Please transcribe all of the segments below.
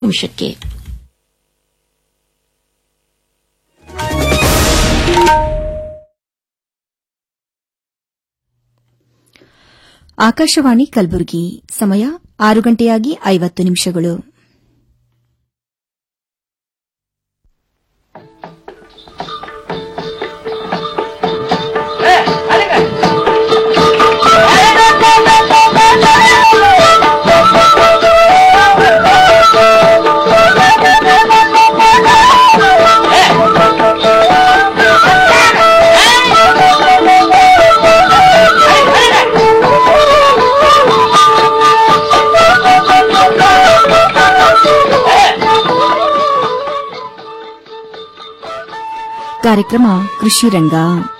ನಿಮಿಷಕ್ಕೆ ಆಕಾಶವಾಣಿ ಕಲಬುರಗಿ ಸಮಯ ಆರು ಗಂಟೆಯಾಗಿ ಐವತ್ತು ನಿಮಿಷಗಳು ಕಾರ್ಯಕ್ರಮ ಕೃಷಿ ರಂಗ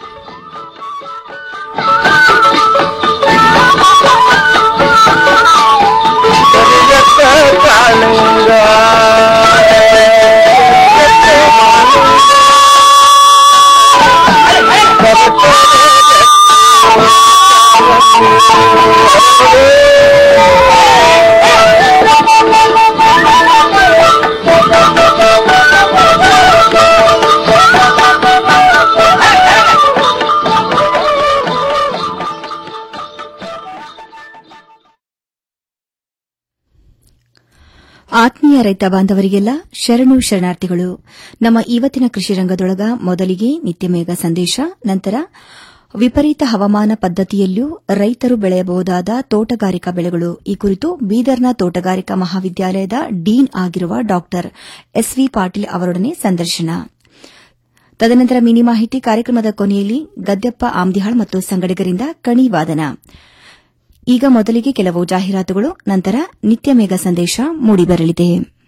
ಆತ್ಮೀಯ ರೈತ ಬಾಂಧವರಿಗೆಲ್ಲ ಶರಣು ಶರಣಾರ್ಥಿಗಳು ನಮ್ಮ ಇವತ್ತಿನ ಕೃಷಿ ರಂಗದೊಳಗ ಮೊದಲಿಗೆ ನಿತ್ಯಮೇಘ ಸಂದೇಶ ನಂತರ ವಿಪರೀತ ಹವಾಮಾನ ಪದ್ದತಿಯಲ್ಲೂ ರೈತರು ಬೆಳೆಯಬಹುದಾದ ತೋಟಗಾರಿಕಾ ಬೆಳೆಗಳು ಈ ಕುರಿತು ಬೀದರ್ನ ತೋಟಗಾರಿಕಾ ಮಹಾವಿದ್ಯಾಲಯದ ಡೀನ್ ಆಗಿರುವ ಡಾ ಎಸ್ವಿ ಪಾಟೀಲ್ ಅವರೊಡನೆ ಸಂದರ್ಶನ ತದನಂತರ ಮಿನಿ ಮಾಹಿತಿ ಕಾರ್ಯಕ್ರಮದ ಕೊನೆಯಲ್ಲಿ ಗದ್ದೆಪ್ಪ ಆಮ್ದಿಹಾಳ್ ಮತ್ತು ಸಂಗಡಿಗರಿಂದ ಕಣಿ ವಾದನ ಈಗ ಮೊದಲಿಗೆ ಕೆಲವು ಜಾಹೀರಾತುಗಳು ನಂತರ ನಿತ್ಯ ಮೇಘ ಸಂದೇಶ ಮೂಡಿಬರಲಿದೆ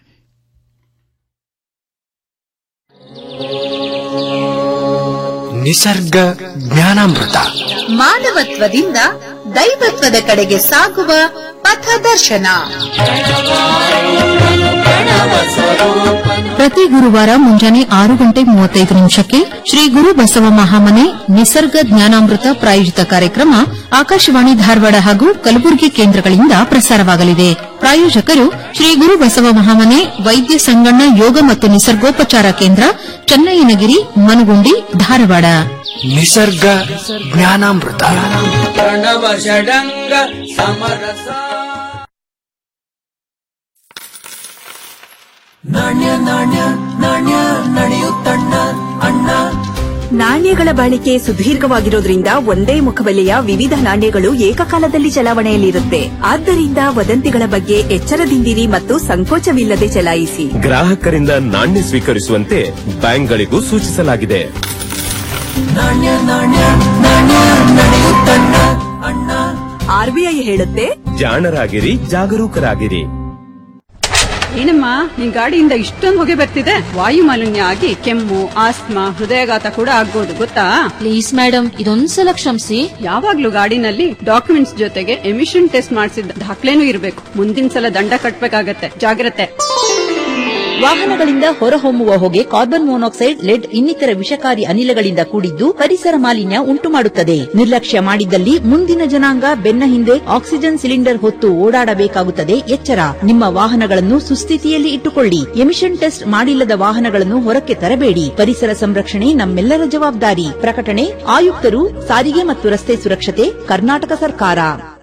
ನಿಸರ್ಗ ಜ್ಞಾನಾಮೃತ ಮಾನವತ್ವದಿಂದ ದೈವತ್ವದ ಕಡೆಗೆ ಸಾಗುವ ಪಥದರ್ಶನ ಪ್ರತಿ ಗುರುವಾರ ಮುಂಜಾನೆ ಆರು ಗಂಟೆ ಮೂವತ್ತೈದು ನಿಮಿಷಕ್ಕೆ ಶ್ರೀ ಗುರು ಬಸವ ಮಹಾಮನೆ ನಿಸರ್ಗ ಜ್ಞಾನಾಮೃತ ಪ್ರಾಯೋಜಿತ ಕಾರ್ಯಕ್ರಮ ಆಕಾಶವಾಣಿ ಧಾರವಾಡ ಹಾಗೂ ಕಲಬುರಗಿ ಕೇಂದ್ರಗಳಿಂದ ಪ್ರಸಾರವಾಗಲಿದೆ ಪ್ರಾಯೋಜಕರು ಶ್ರೀ ಗುರು ಬಸವ ಮಹಾಮನೆ ವೈದ್ಯ ಸಂಗಣ್ಣ ಯೋಗ ಮತ್ತು ನಿಸರ್ಗೋಪಚಾರ ಕೇಂದ್ರ ಚನ್ನಯ್ಯನಗಿರಿ ಮನಗುಂಡಿ ಧಾರವಾಡ ನಿಸರ್ಗ ಜ್ಞಾನಾಮೃತ ಪ್ರಣವ ಷಡಂಗ ಸಮರಸ ನಾಣ್ಯಗಳ ಬಾಳಿಕೆ ಸುದೀರ್ಘವಾಗಿರೋದ್ರಿಂದ ಒಂದೇ ಮುಖಬೆಲೆಯ ವಿವಿಧ ನಾಣ್ಯಗಳು ಏಕಕಾಲದಲ್ಲಿ ಚಲಾವಣೆಯಲ್ಲಿರುತ್ತೆ ಆದ್ದರಿಂದ ವದಂತಿಗಳ ಬಗ್ಗೆ ಎಚ್ಚರದಿಂದಿರಿ ಮತ್ತು ಸಂಕೋಚವಿಲ್ಲದೆ ಚಲಾಯಿಸಿ ಗ್ರಾಹಕರಿಂದ ನಾಣ್ಯ ಸ್ವೀಕರಿಸುವಂತೆ ಬ್ಯಾಂಕ್ಗಳಿಗೂ ಸೂಚಿಸಲಾಗಿದೆ ಆರ್ಬಿಐ ಹೇಳುತ್ತೆ ಜಾಣರಾಗಿರಿ ಜಾಗರೂಕರಾಗಿರಿ ಏನಮ್ಮ ನಿನ್ ಗಾಡಿಯಿಂದ ಇಷ್ಟೊಂದು ಹೊಗೆ ಬರ್ತಿದೆ ವಾಯು ಮಾಲಿನ್ಯ ಆಗಿ ಕೆಮ್ಮು ಆಸ್ತಮಾ ಹೃದಯಾಘಾತ ಕೂಡ ಆಗ್ಬೋದು ಗೊತ್ತಾ ಪ್ಲೀಸ್ ಮೇಡಮ್ ಇದೊಂದ್ಸಲ ಕ್ಷಮಿಸಿ ಯಾವಾಗ್ಲೂ ಗಾಡಿನಲ್ಲಿ ಡಾಕ್ಯುಮೆಂಟ್ಸ್ ಜೊತೆಗೆ ಎಮಿಷನ್ ಟೆಸ್ಟ್ ಮಾಡಿಸಿದ ದಾಖಲೆನೂ ಇರಬೇಕು ಮುಂದಿನ ಸಲ ದಂಡ ಕಟ್ಬೇಕಾಗತ್ತೆ ಜಾಗ್ರತೆ ವಾಹನಗಳಿಂದ ಹೊರಹೊಮ್ಮುವ ಹೊಗೆ ಕಾರ್ಬನ್ ಮೊನಾಕ್ಸೈಡ್ ಲೆಡ್ ಇನ್ನಿತರ ವಿಷಕಾರಿ ಅನಿಲಗಳಿಂದ ಕೂಡಿದ್ದು ಪರಿಸರ ಮಾಲಿನ್ಯ ಉಂಟುಮಾಡುತ್ತದೆ ನಿರ್ಲಕ್ಷ್ಯ ಮಾಡಿದ್ದಲ್ಲಿ ಮುಂದಿನ ಜನಾಂಗ ಬೆನ್ನ ಹಿಂದೆ ಆಕ್ಸಿಜನ್ ಸಿಲಿಂಡರ್ ಹೊತ್ತು ಓಡಾಡಬೇಕಾಗುತ್ತದೆ ಎಚ್ಚರ ನಿಮ್ಮ ವಾಹನಗಳನ್ನು ಸುಸ್ಥಿತಿಯಲ್ಲಿ ಇಟ್ಟುಕೊಳ್ಳಿ ಎಮಿಷನ್ ಟೆಸ್ಟ್ ಮಾಡಿಲ್ಲದ ವಾಹನಗಳನ್ನು ಹೊರಕ್ಕೆ ತರಬೇಡಿ ಪರಿಸರ ಸಂರಕ್ಷಣೆ ನಮ್ಮೆಲ್ಲರ ಜವಾಬ್ದಾರಿ ಪ್ರಕಟಣೆ ಆಯುಕ್ತರು ಸಾರಿಗೆ ಮತ್ತು ರಸ್ತೆ ಸುರಕ್ಷತೆ ಕರ್ನಾಟಕ ಸರ್ಕಾರ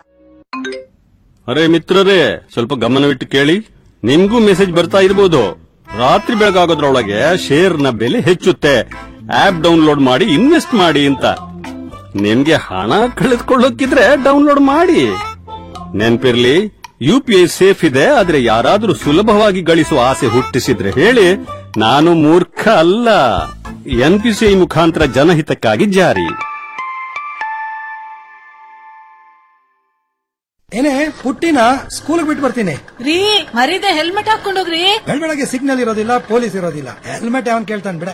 ಅರೆ ಮಿತ್ರರೇ ಸ್ವಲ್ಪ ಗಮನವಿಟ್ಟು ಕೇಳಿ ನಿಮ್ಗೂ ಮೆಸೇಜ್ ಬರ್ತಾ ಇರಬಹುದು ರಾತ್ರಿ ಬೆಳಗಾಗೋದ್ರೊಳಗೆ ಶೇರ್ನ ಬೆಲೆ ಹೆಚ್ಚುತ್ತೆ ಆಪ್ ಡೌನ್ಲೋಡ್ ಮಾಡಿ ಇನ್ವೆಸ್ಟ್ ಮಾಡಿ ಅಂತ ನಿಮ್ಗೆ ಹಣ ಕಳೆದುಕೊಳ್ಳೋಕಿದ್ರೆ ಡೌನ್ಲೋಡ್ ಮಾಡಿ ನೆನ್ಪಿರ್ಲಿ ಯುಪಿಐ ಸೇಫ್ ಇದೆ ಆದ್ರೆ ಯಾರಾದ್ರೂ ಸುಲಭವಾಗಿ ಗಳಿಸುವ ಆಸೆ ಹುಟ್ಟಿಸಿದ್ರೆ ಹೇಳಿ ನಾನು ಮೂರ್ಖ ಅಲ್ಲ ಎನ್ಪಿಸಿಐ ಮುಖಾಂತರ ಜನಹಿತಕ್ಕಾಗಿ ಜಾರಿ ಏನೇ ಪುಟ್ಟಿನ ಸ್ಕೂಲ್ ಬಿಟ್ಟು ಬರ್ತೀನಿ ರೀ ಮರಿದೆ ಹೆಲ್ಮೆಟ್ ಹಾಕೊಂಡೋಗ್ರಿ ಬೆಳಗ್ಗೆ ಸಿಗ್ನಲ್ ಇರೋದಿಲ್ಲ ಪೊಲೀಸ್ ಇರೋದಿಲ್ಲ ಹೆಲ್ಮೆಟ್ ಯಾವನ್ ಕೇಳ್ತಾನೆ ಬಿಡ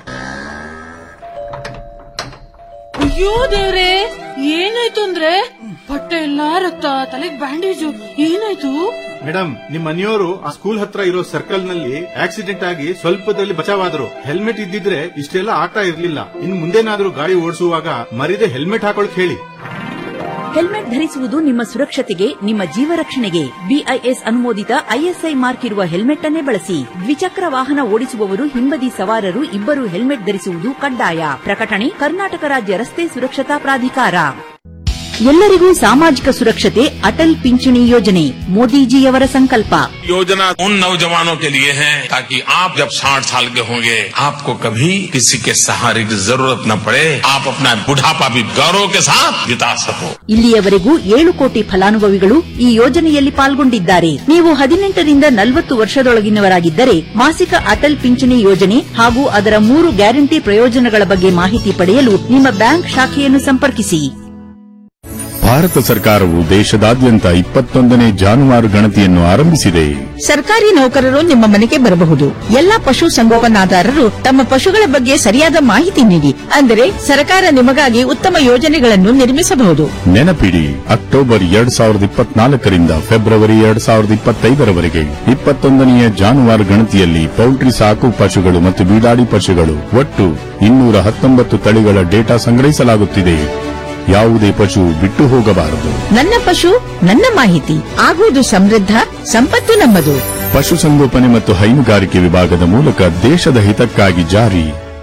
ಅಯ್ಯೋ ದೇವ್ರೆ ಏನಾಯ್ತು ಅಂದ್ರೆ ಬಟ್ಟೆ ಎಲ್ಲಾ ರಕ್ತ ತಲೆಗ್ ಬ್ಯಾಂಡೇಜು ಏನಾಯ್ತು ಮೇಡಮ್ ನಿಮ್ ಮನೆಯವರು ಆ ಸ್ಕೂಲ್ ಹತ್ರ ಇರೋ ಸರ್ಕಲ್ ನಲ್ಲಿ ಆಕ್ಸಿಡೆಂಟ್ ಆಗಿ ಸ್ವಲ್ಪದಲ್ಲಿ ಬಚಾವಾದ್ರು ಹೆಲ್ಮೆಟ್ ಇದ್ದಿದ್ರೆ ಇಷ್ಟೆಲ್ಲ ಆಗ್ತಾ ಇರ್ಲಿಲ್ಲ ಇನ್ ಮುಂದೇನಾದ್ರೂ ಗಾಡಿ ಓಡಿಸುವಾಗ ಮರಿದೆ ಹೆಲ್ಮೆಟ್ ಹಾಕೊಳಕ್ ಹೇಳಿ ಹೆಲ್ಮೆಟ್ ಧರಿಸುವುದು ನಿಮ್ಮ ಸುರಕ್ಷತೆಗೆ ನಿಮ್ಮ ಜೀವ ರಕ್ಷಣೆಗೆ ಬಿಐಎಸ್ ಅನುಮೋದಿತ ಐಎಸ್ಐ ಮಾರ್ಕ್ ಇರುವ ಹೆಲ್ಮೆಟ್ ಅನ್ನೇ ಬಳಸಿ ದ್ವಿಚಕ್ರ ವಾಹನ ಓಡಿಸುವವರು ಹಿಂಬದಿ ಸವಾರರು ಇಬ್ಬರು ಹೆಲ್ಮೆಟ್ ಧರಿಸುವುದು ಕಡ್ಡಾಯ ಪ್ರಕಟಣೆ ಕರ್ನಾಟಕ ರಾಜ್ಯ ರಸ್ತೆ ಸುರಕ್ಷತಾ ಪ್ರಾಧಿಕಾರ ಎಲ್ಲರಿಗೂ ಸಾಮಾಜಿಕ ಸುರಕ್ಷತೆ ಅಟಲ್ ಪಿಂಚಣಿ ಯೋಜನೆ ಮೋದಿಜಿಯವರ ಸಂಕಲ್ಪ योजना उन नौजवानों के लिए है ताकि आप जब 60 साल के होंगे आपको कभी किसी के सहारे की जरूरत न पड़े आप अपना बुढ़ापा भी गौरव के साथ बिता सको ಇಲ್ಲಿಯವರೆಗೂ ಏಳು ಕೋಟಿ ಫಲಾನುಭವಿಗಳು ಈ ಯೋಜನೆಯಲ್ಲಿ ಪಾಲ್ಗೊಂಡಿದ್ದಾರೆ ನೀವು ಹದಿನೆಂಟರಿಂದ ನಲವತ್ತು ವರ್ಷದೊಳಗಿನವರಾಗಿದ್ದರೆ ಮಾಸಿಕ ಅಟಲ್ ಪಿಂಚಣಿ ಯೋಜನೆ ಹಾಗೂ ಅದರ ಮೂರು ಗ್ಯಾರಂಟಿ ಪ್ರಯೋಜನಗಳ ಬಗ್ಗೆ ಮಾಹಿತಿ ಪಡೆಯಲು ನಿಮ್ಮ ಬ್ಯಾಂಕ್ ಶಾಖೆಯನ್ನು ಸಂಪರ್ಕಿಸಿ ಭಾರತ ಸರ್ಕಾರವು ದೇಶದಾದ್ಯಂತ ಇಪ್ಪತ್ತೊಂದನೇ ಜಾನುವಾರು ಗಣತಿಯನ್ನು ಆರಂಭಿಸಿದೆ ಸರ್ಕಾರಿ ನೌಕರರು ನಿಮ್ಮ ಮನೆಗೆ ಬರಬಹುದು ಎಲ್ಲಾ ಪಶು ಸಂಗೋಪನಾದಾರರು ತಮ್ಮ ಪಶುಗಳ ಬಗ್ಗೆ ಸರಿಯಾದ ಮಾಹಿತಿ ನೀಡಿ ಅಂದರೆ ಸರ್ಕಾರ ನಿಮಗಾಗಿ ಉತ್ತಮ ಯೋಜನೆಗಳನ್ನು ನಿರ್ಮಿಸಬಹುದು ನೆನಪಿಡಿ ಅಕ್ಟೋಬರ್ ಎರಡ್ ಸಾವಿರದ ಇಪ್ಪತ್ನಾಲ್ಕರಿಂದ ಫೆಬ್ರವರಿ ಎರಡ್ ಸಾವಿರದ ಇಪ್ಪತ್ತೈದರವರೆಗೆ ಇಪ್ಪತ್ತೊಂದನೆಯ ಜಾನುವಾರು ಗಣತಿಯಲ್ಲಿ ಪೌಲ್ಟ್ರಿ ಸಾಕು ಪಶುಗಳು ಮತ್ತು ಬೀಡಾಡಿ ಪಶುಗಳು ಒಟ್ಟು ಇನ್ನೂರ ಹತ್ತೊಂಬತ್ತು ತಳಿಗಳ ಡೇಟಾ ಸಂಗ್ರಹಿಸಲಾಗುತ್ತಿದೆ ಯಾವುದೇ ಪಶು ಬಿಟ್ಟು ಹೋಗಬಾರದು ನನ್ನ ಪಶು ನನ್ನ ಮಾಹಿತಿ ಆಗುವುದು ಸಮೃದ್ಧ ಸಂಪತ್ತು ನಮ್ಮದು ಪಶುಸಂಗೋಪನೆ ಮತ್ತು ಹೈನುಗಾರಿಕೆ ವಿಭಾಗದ ಮೂಲಕ ದೇಶದ ಹಿತಕ್ಕಾಗಿ ಜಾರಿ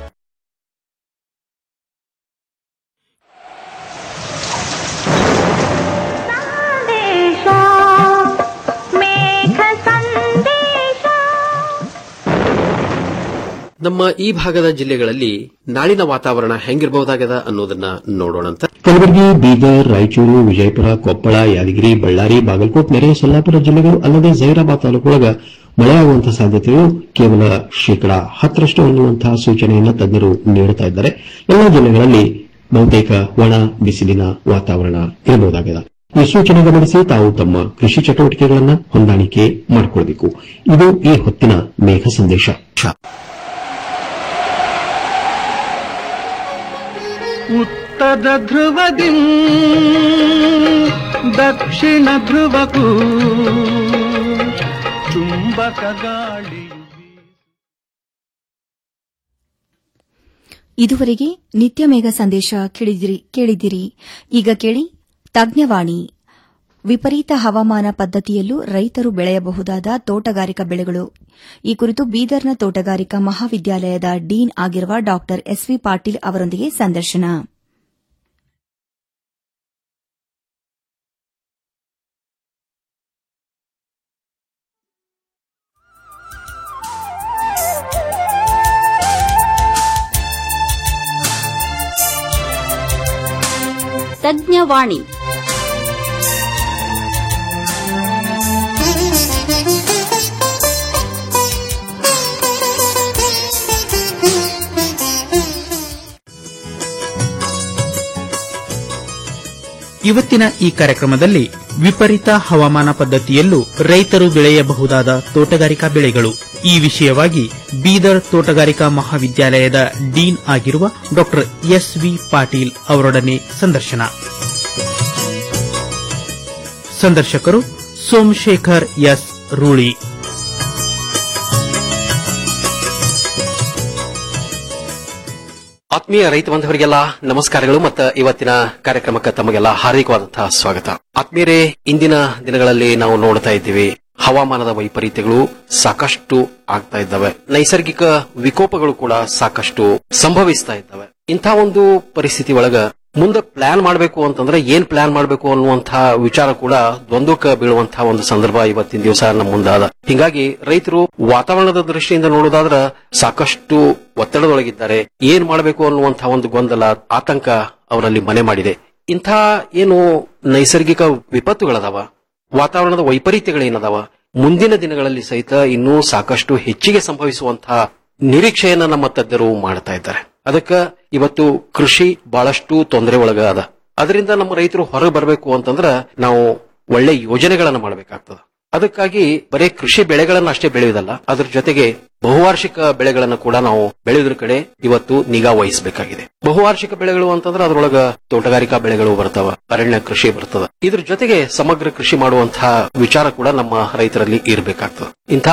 ನಮ್ಮ ಈ ಭಾಗದ ಜಿಲ್ಲೆಗಳಲ್ಲಿ ನಾಳಿನ ವಾತಾವರಣ ಹೆಂಗಿರಬಹುದಾಗದ ಅನ್ನೋದನ್ನ ನೋಡೋಣಂತ ಕಲಬುರಗಿ ಬೀದರ್ ರಾಯಚೂರು ವಿಜಯಪುರ ಕೊಪ್ಪಳ ಯಾದಗಿರಿ ಬಳ್ಳಾರಿ ಬಾಗಲಕೋಟ್ ನೆರೆ ಸೊಲ್ಲಾಪುರ ಜಿಲ್ಲೆಗಳು ಅಲ್ಲದೆ ಜೈರಾಬಾದ್ ತಾಲೂಕೊಳಗ ಮಳೆಯಾಗುವಂತಹ ಸಾಧ್ಯತೆಗಳು ಕೇವಲ ಶೇಕಡಾ ಹತ್ತರಷ್ಟು ಅನ್ನುವಂತಹ ಸೂಚನೆಯನ್ನು ತಜ್ಞರು ನೀಡುತ್ತಾ ಇದ್ದಾರೆ ಎಲ್ಲಾ ಜಿಲ್ಲೆಗಳಲ್ಲಿ ಬಹುತೇಕ ಒಣ ಬಿಸಿಲಿನ ವಾತಾವರಣ ಇರಬಹುದಾಗಿದೆ ಈ ಸೂಚನೆ ಗಮನಿಸಿ ತಾವು ತಮ್ಮ ಕೃಷಿ ಚಟುವಟಿಕೆಗಳನ್ನು ಹೊಂದಾಣಿಕೆ ಮಾಡಿಕೊಳ್ಳಬೇಕು ಇದು ಈ ಹೊತ್ತಿನ ಮೇಘ ಸಂದೇಶ ಉತ್ತರ ಧ್ರುವದಿ ದಕ್ಷಿಣ ಧ್ರುವಕ್ಕೂ ಚುಂಬಕ ಗಾಳಿ ಇದುವರೆಗೆ ನಿತ್ಯ ಮೇಘ ಸಂದೇಶ ಕೇಳಿದಿರಿ ಕೇಳಿದಿರಿ ಈಗ ಕೇಳಿ ತಜ್ಞವಾಣಿ ವಿಪರೀತ ಹವಾಮಾನ ಪದ್ದತಿಯಲ್ಲೂ ರೈತರು ಬೆಳೆಯಬಹುದಾದ ತೋಟಗಾರಿಕಾ ಬೆಳೆಗಳು ಈ ಕುರಿತು ಬೀದರ್ನ ತೋಟಗಾರಿಕಾ ಮಹಾವಿದ್ಯಾಲಯದ ಡೀನ್ ಆಗಿರುವ ಡಾ ಎಸ್ವಿ ಪಾಟೀಲ್ ಅವರೊಂದಿಗೆ ಸಂದರ್ಶನ ತಜ್ಞವಾಣಿ ಇವತ್ತಿನ ಈ ಕಾರ್ಯಕ್ರಮದಲ್ಲಿ ವಿಪರೀತ ಹವಾಮಾನ ಪದ್ದತಿಯಲ್ಲೂ ರೈತರು ಬೆಳೆಯಬಹುದಾದ ತೋಟಗಾರಿಕಾ ಬೆಳೆಗಳು ಈ ವಿಷಯವಾಗಿ ಬೀದರ್ ತೋಟಗಾರಿಕಾ ಮಹಾವಿದ್ಯಾಲಯದ ಡೀನ್ ಆಗಿರುವ ಡಾ ಎಸ್ ವಿ ಪಾಟೀಲ್ ಅವರೊಡನೆ ಸಂದರ್ಶನ ಸಂದರ್ಶಕರು ಸೋಮಶೇಖರ್ ಎಸ್ ರೂಳಿ ಆತ್ಮೀಯ ರೈತ ಬಾಂಧವರಿಗೆಲ್ಲ ನಮಸ್ಕಾರಗಳು ಮತ್ತು ಇವತ್ತಿನ ಕಾರ್ಯಕ್ರಮಕ್ಕೆ ತಮಗೆಲ್ಲ ಹಾರ್ದಿಕವಾದಂತಹ ಸ್ವಾಗತ ಆತ್ಮೀಯರೇ ಇಂದಿನ ದಿನಗಳಲ್ಲಿ ನಾವು ನೋಡ್ತಾ ಇದ್ದೀವಿ ಹವಾಮಾನದ ವೈಪರೀತ್ಯಗಳು ಸಾಕಷ್ಟು ಆಗ್ತಾ ಇದ್ದಾವೆ ನೈಸರ್ಗಿಕ ವಿಕೋಪಗಳು ಕೂಡ ಸಾಕಷ್ಟು ಸಂಭವಿಸ್ತಾ ಇದ್ದಾವೆ ಇಂಥ ಒಂದು ಪರಿಸ್ಥಿತಿ ಒಳಗ ಮುಂದೆ ಪ್ಲಾನ್ ಮಾಡಬೇಕು ಅಂತಂದ್ರೆ ಏನ್ ಪ್ಲಾನ್ ಮಾಡಬೇಕು ಅನ್ನುವಂತಹ ವಿಚಾರ ಕೂಡ ದ್ವಂದ್ವಕ್ಕೆ ಬೀಳುವಂತಹ ಒಂದು ಸಂದರ್ಭ ಇವತ್ತಿನ ದಿವಸ ನಮ್ಮ ಮುಂದಾದ ಹಿಂಗಾಗಿ ರೈತರು ವಾತಾವರಣದ ದೃಷ್ಟಿಯಿಂದ ನೋಡೋದಾದ್ರ ಸಾಕಷ್ಟು ಒತ್ತಡದೊಳಗಿದ್ದಾರೆ ಏನ್ ಮಾಡಬೇಕು ಅನ್ನುವಂತಹ ಒಂದು ಗೊಂದಲ ಆತಂಕ ಅವರಲ್ಲಿ ಮನೆ ಮಾಡಿದೆ ಇಂಥ ಏನು ನೈಸರ್ಗಿಕ ವಿಪತ್ತುಗಳದಾವ ವಾತಾವರಣದ ವೈಪರೀತ್ಯಗಳೇನದಾವ ಮುಂದಿನ ದಿನಗಳಲ್ಲಿ ಸಹಿತ ಇನ್ನೂ ಸಾಕಷ್ಟು ಹೆಚ್ಚಿಗೆ ಸಂಭವಿಸುವಂತಹ ನಿರೀಕ್ಷೆಯನ್ನ ನಮ್ಮ ತಜ್ಞರು ಮಾಡ್ತಾ ಇದ್ದಾರೆ ಅದಕ್ಕ ಇವತ್ತು ಕೃಷಿ ಬಹಳಷ್ಟು ತೊಂದರೆ ಒಳಗ ಅದ ಅದರಿಂದ ನಮ್ಮ ರೈತರು ಹೊರಗೆ ಬರಬೇಕು ಅಂತಂದ್ರ ನಾವು ಒಳ್ಳೆ ಯೋಜನೆಗಳನ್ನ ಮಾಡಬೇಕಾಗ್ತದ ಅದಕ್ಕಾಗಿ ಬರೀ ಕೃಷಿ ಬೆಳೆಗಳನ್ನ ಅಷ್ಟೇ ಬೆಳೆಯುವುದಲ್ಲ ಅದ್ರ ಜೊತೆಗೆ ಬಹುವಾರ್ಷಿಕ ಬೆಳೆಗಳನ್ನ ಕೂಡ ನಾವು ಬೆಳೆಯೋದ್ರ ಕಡೆ ಇವತ್ತು ನಿಗಾ ವಹಿಸಬೇಕಾಗಿದೆ ಬಹುವಾರ್ಷಿಕ ಬೆಳೆಗಳು ಅಂತಂದ್ರೆ ಅದ್ರೊಳಗ ತೋಟಗಾರಿಕಾ ಬೆಳೆಗಳು ಬರ್ತಾವ ಅರಣ್ಯ ಕೃಷಿ ಬರ್ತದ ಇದ್ರ ಜೊತೆಗೆ ಸಮಗ್ರ ಕೃಷಿ ಮಾಡುವಂತಹ ವಿಚಾರ ಕೂಡ ನಮ್ಮ ರೈತರಲ್ಲಿ ಇರಬೇಕಾಗ್ತದೆ ಇಂತಹ